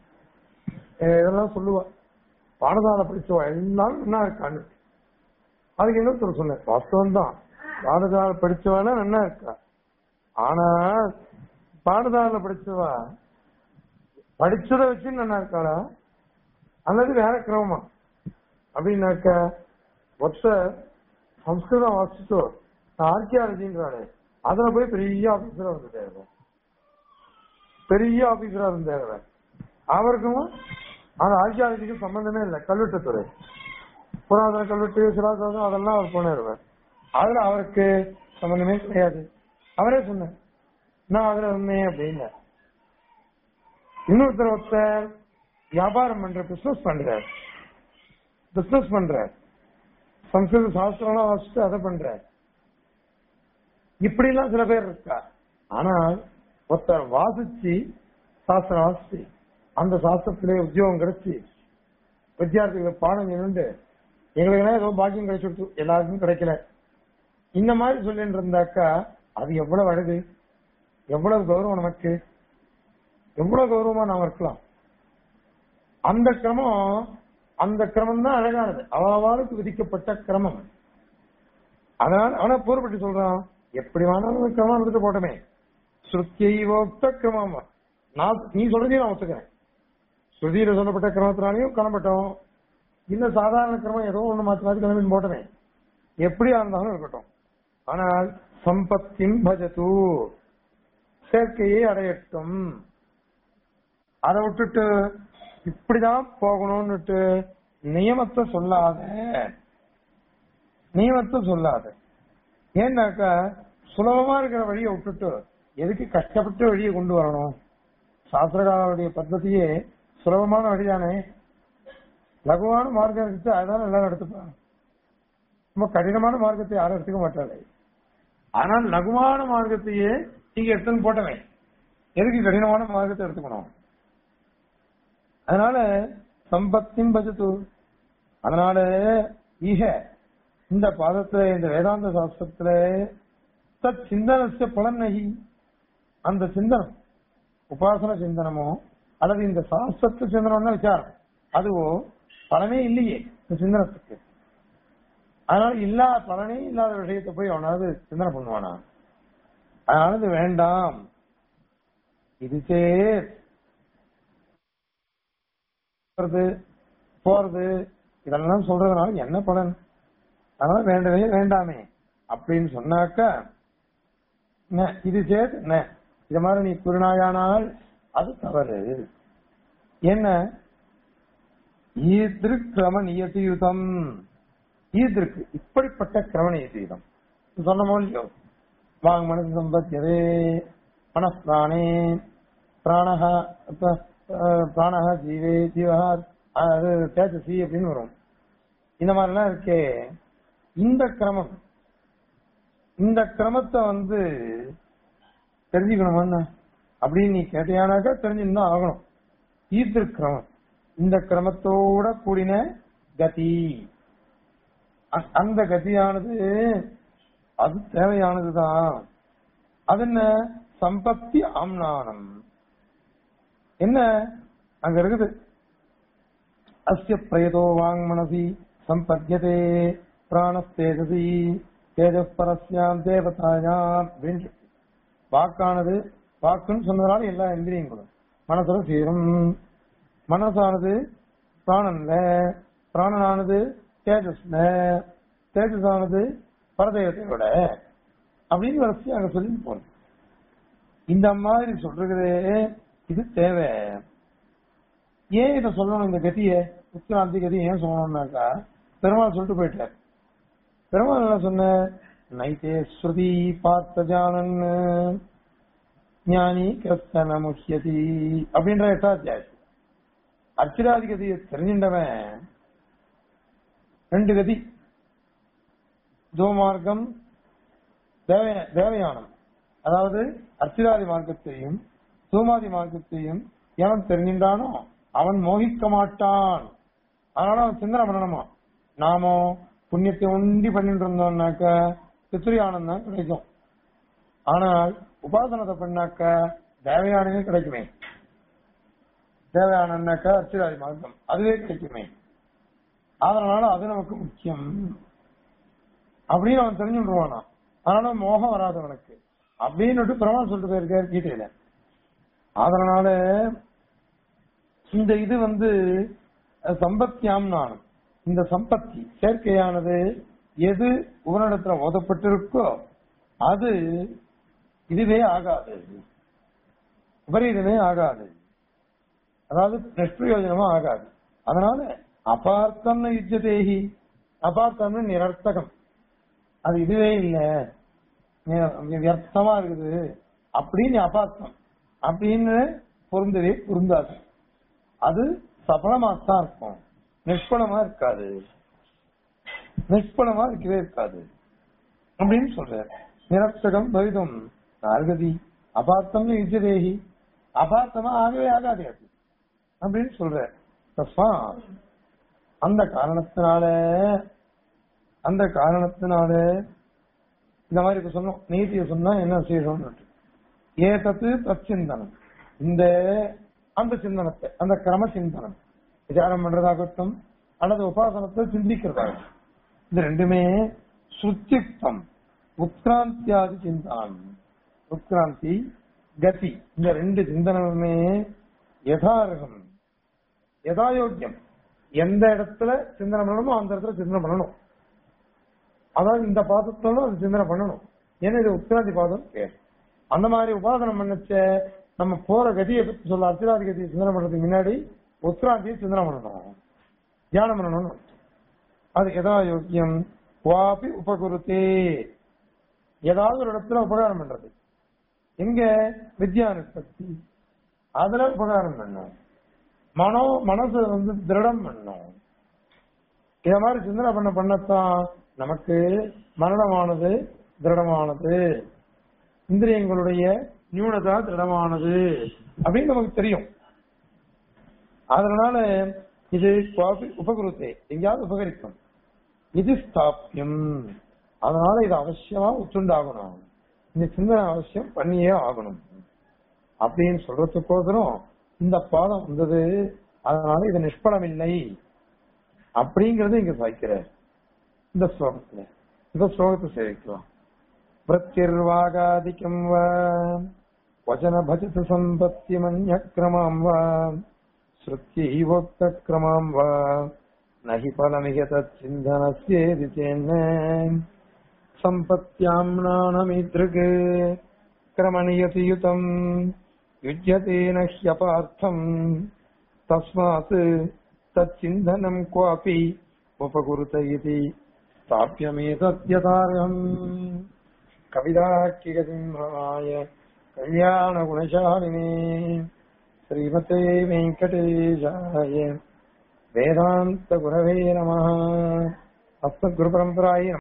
அஹ் இதெல்லாம் சொல்லுவா பாடசாலை படிச்சவா எல்லாரும் என்ன இருக்கான்னு அதுக்கு என்ன சொன்னேன் வாஸ்தவம் தான் பாடசாலை படிச்சவானா நல்லா இருக்கா ஆனா பாடசாலை படிச்சவா படிச்சதை வச்சு நல்லா இருக்காளா அல்லது வேற கிரமமா அப்படின்னாக்க ஒருத்தர் சம்ஸ்கிருதம் வாசிச்சோ ஆர்கியாலஜின்றாரு அதுல போய் பெரிய ஆபீசரா வந்துட்டாரு பெரிய ஆபீசரா இருந்தாரு அவருக்கும் அந்த ஆர்கியாலஜிக்கும் சம்பந்தமே இல்லை கல்வெட்டுத்துறை புராதன கல்வெட்டு சிலாசாதம் அதெல்லாம் அவர் போனார் அதுல அவருக்கு சம்பந்தமே கிடையாது அவரே சொன்னார் நான் அதுல இருந்தேன் அப்படின்னு இன்னொருத்தர் ஒருத்தர் வியாபாரம் பண்ற பிசினஸ் பண்றார் பிசினஸ் பண்றார் சம்ஸ்கிருத சாஸ்திரம் வாசிச்சு அதை பண்றார் இப்படி எல்லாம் சில பேர் இருக்கா ஆனால் ஒருத்தர் வாசிச்சு சாஸ்திரம் வாசிச்சு அந்த சாஸ்திரத்திலே உத்தியோகம் கிடைச்சி வித்தியார்த்திகளுக்கு பாடம் நின்று எங்களுக்கு ஏதோ பாக்கியம் கிடைச்சிடுச்சு எல்லாருக்கும் கிடைக்கல இந்த மாதிரி சொல்லிட்டு இருந்தாக்கா அது எவ்வளவு அழகு எவ்வளவு கௌரவம் நமக்கு எவ்வளவு கௌரவமா நாம இருக்கலாம் அந்த கிரமம் அந்த கிரமம் தான் அழகானது அவளுக்கு விதிக்கப்பட்ட கிரமம் அதனால ஆனா பூர்வப்பட்டு சொல்றான் எப்படி வேணாலும் அந்த கிரமம் இருந்துட்டு போட்டோமே ஸ்ருத்தியோக்த கிரமம் நான் நீ சொல்றதையும் நான் ஒத்துக்கிறேன் ஸ்ருதியில சொல்லப்பட்ட கிரமத்தினாலையும் கிளம்பட்டோம் இன்னும் சாதாரண கிரமம் ஏதோ ஒண்ணு மாத்தி மாத்தி கிளம்பி போட்டோமே எப்படியா இருந்தாலும் இருக்கட்டும் ஆனால் சம்பத்தின் பஜது சேர்க்கையை அடையட்டும் அதை விட்டுட்டு இப்படிதான் போகணும்னுட்டு நியமத்தை சொல்லாத நியமத்தை சொல்லாத ஏன்னாக்கா சுலபமா இருக்கிற வழியை விட்டுட்டு எதுக்கு கஷ்டப்பட்டு வழியை கொண்டு வரணும் சாஸ்திரகாரருடைய பద్ధதியே சுலபமான வழிதானே லகுவான மார்க்கம் எடுத்து அதான் எல்லாரும் எடுத்துப்பாங்க ரொம்ப கடினமான மார்க்கத்தை யாரும் எடுத்துக்க மாட்டாளே ஆனால் லகுவான மார்க்கத்தையே நீங்க எடுத்துன்னு போட்டவன் எதுக்கு கடினமான மார்க்கத்தை எடுத்துக்கணும் அதனால சம்பத்தின் பஜத்து அதனால ஈக இந்த பாதத்துல இந்த வேதாந்த சாஸ்திரத்துல தத் சிந்தனஸ்ய பலன் நகி அந்த சிந்தனம் உபாசன சிந்தனமோ அல்லது இந்த சாஸ்திரத்து சிந்தனம் விசாரம் அதுவோ பலனே இல்லையே இந்த சிந்தனத்துக்கு அதனால இல்லாத பலனே இல்லாத விஷயத்தை போய் அவனாவது சிந்தனை பண்ணுவானா அதனால இது வேண்டாம் இது சேர் போறது போறது இதெல்லாம் சொல்றதுனால என்ன பலன் அதனால வேண்டவே வேண்டாமே அப்படின்னு சொன்னாக்க ந, இது சேத் ந. இது மாதிரி நீ குருநாயானால் அது தவறு என்ன ஈதிருக்கிரம நியதியுதம் ஈதிருக்கு இப்படிப்பட்ட கிரம நியதியுதம் சொன்னமோ இல்லையோ வாங் மனசு சம்பத்தியதே மனஸ்தானே பிராணஹ அப்ப, அஹ், பிராணஹ ஜீவே ஜீவஹ அது தேஜசி அப்படின்னு வரும் இந்த மாதிரிலாம் இருக்கே இந்த கிரமம் இந்த கிரமத்தை வந்து தெரிஞ்சுக்கணுமா அப்படின்னு நீ கேட்டியானாக்கா தெரிஞ்சுதான் ஆகணும் ஈர்த்திரு கிரமம் இந்த கிரமத்தோட கூடின கதி அ- அந்த கதியானது அது தேவையானதுதான் அது என்ன சம்பத்தி ஆம்னானம் என்ன அங்க இருக்குது அஸ்ய பிரயதோ வாங் மனசி சம்பத்தியதே பிராணஸ்தேஜசி தேஜஸ் பரஸ்யாம் தேவதாயாம் அப்படின்னு இருக்கு. வாக்கானது வாக்குன்னு சொன்னதுனால எல்லா இந்திரியங்களும் மனசுல சேரும் மனசானது பிராணன்ல பிராணனானது தேஜஸ்ல தேஜஸானது பரதேவத்தையோட அப்படின்னு வரிசை அங்க சொல்லி போறது இந்த மாதிரி சொல்றது இது தேவை ஏன் இதை சொல்லணும் இந்த கதிய உத்திராந்தி கதி ஏன் சொல்லணும்னாக்கா பெருமாள் சொல்லிட்டு போயிட்டார் பெருமாள் என்ன சொன்ன நைத்தே ஸ்ருதி பார்த்த ஜானன் ஞானி கிருஷ்ணன முக்கியதி அப்படின்ற எட்டாத்தியாயம் அர்ச்சிராதி கதியை தெரிஞ்சின்றவன் ரெண்டு கதி துவமார்க்கம் தேவ- தேவயானம் அதாவது அர்ச்சிராதி மார்க்கத்தையும் சூமாதி மார்க்கத்தையும் எவன் தெரிஞ்சின்றானோ அவன் மோகிக்க மாட்டான் அதனால அவன் சிந்தனை பண்ணணுமா நாமோ புண்ணியத்தை உண்டி பண்ணிட்டு இருந்தோம்னாக்க பித்ரி ஆனந்தம் கிடைக்கும் ஆனால் உபாசனத்தை பண்ணாக்க தேவையானவே கிடைக்குமே தேவையானன்னாக்கா அர்ச்சிராதி மார்க்கம் அதுவே கிடைக்குமே அதனால அது நமக்கு முக்கியம் அப்படின்னு அவன் தெரிஞ்சுடுவானா அதனால மோகம் வராது அவனுக்கு அப்படின்னு பிரமாணம் சொல்லிட்டு போயிருக்காரு கீதையில அதனால இந்த இது வந்து அஹ், சம்பத்தியாம் நானும் இந்த சம்பத்தி சேர்க்கையானது எது உபனிடத்துல ஓதப்பட்டிருக்கோ அது இதுவே ஆகாது விபரீதமே ஆகாது அதாவது நிஷ்பிரயோஜனமா ஆகாது அதனால அபார்த்தம்னு யுஜதேகி அபார்த்தம்னு நிரர்த்தகம் அது இதுவே இல்ல நி- வியர்த்தமா இருக்குது அப்படின்னு அபார்த்தம் அப்படின்னு பொருந்தவே பொருந்தாது அது சபலமாத்தான் இருக்கும் நிஷ்பலமா இருக்காது நிஷ்பலமா இருக்கவே இருக்காது அப்படின்னு சொல்றாரு நிரர்த்தகம் பவிதம் நார்கதி அபார்த்தம்னு யுஜதேகி அபார்த்தமா ஆகவே ஆகாது அது அப்படின்னு சொல்ற தப்பா அந்த காரணத்தினால அந்த காரணத்தினால இந்த மாதிரி இப்ப சொன்னோம் நீதியை சொன்னா என்ன செய்யணும் ஏதத்து தச்சிந்தனம் இந்த அந்த சிந்தனத்தை அந்த கிரம சிந்தனம் விசாரம் பண்றதாகட்டும் அல்லது உபாசனத்தை சிந்திக்கிறதாகட்டும் இது ரெண்டுமே சுத்தியுக்தம் உத்கிராந்தியாதி சிந்தனம் உத்கிராந்தி கதி இந்த ரெண்டு சிந்தனமுமே யதார்கம் யதாயோக்கியம் எந்த இடத்துல சிந்தனை பண்ணணுமோ அந்த இடத்துல சிந்தனை பண்ணணும் அதாவது இந்த பாதத்தோட அது சிந்தனை பண்ணணும் ஏன்னா இது உத்திராதி பாதம் பேர் அந்த மாதிரி உபாசனம் பண்ணச்ச நம்ம போற கதியை பத்தி சொல்ல அர்த்தராதி கதியை சிந்தனை பண்றதுக்கு முன்னாடி உத்திராந்தியை சிந்தனை பண்ணணும் தியானம் பண்ணணும் அது எதா யோக்கியம் வாபி உபகுருத்தே ஏதாவது ஒரு இடத்துல உபகாரம் பண்றது எங்க வித்யா நிஷ்பத்தி அதுல உபகாரம் பண்ணும் மனோ மனசு வந்து திருடம் பண்ணும் இத மாதிரி சிந்தனை பண்ண பண்ணத்தான் நமக்கு மரணமானது திருடமானது இந்திரியங்களுடைய நியூனதா திருடமானது அப்படின்னு நமக்கு தெரியும் அதனால இது கோபி- உபகுருத்தே எங்கேயாவது உபகரிக்கும் இது ஸ்தாபியம் அதனால இது அவசியமா உத்துண்டாகணும் இந்த சிந்தனை அவசியம் பண்ணியே ஆகணும் அப்படின்னு சொல்றதுக்கோசரம் இந்த பாதம் வந்தது அதனால இது நிஷ்பலம் இல்லை அப்படிங்கறது இங்க சாய்க்கிறார் இந்த ஸ்லோகத்துல இந்த ஸ்லோகத்தை சேவிக்கலாம் பிரத்யர்வாகாதிக்கம் வா வச்சன பஜத சம்பத்தி மன்யக்கிரமாம் வா ஸ்ருத்தியோக்தக்கிரமாம் வா நகி பலமிக தச்சிந்தனஸ்யேதி சேன்ன சம்பத்யாம் நாணமித்ருக் கிரமணியதியுதம் யுஜ்யते न ह्यपार्थम् तस्मात् तच्चिन्तनम् क्वापि उपकुरुत इति स्थाप्यमेतद्यथार्हम् कविदाख्यगतिम्हाय कल्याणगुणशालिने श्रीमते वेङ्कटेशाय वेदान्तगुरवे नमः अस्मद्गुरुपरम्परायै नमः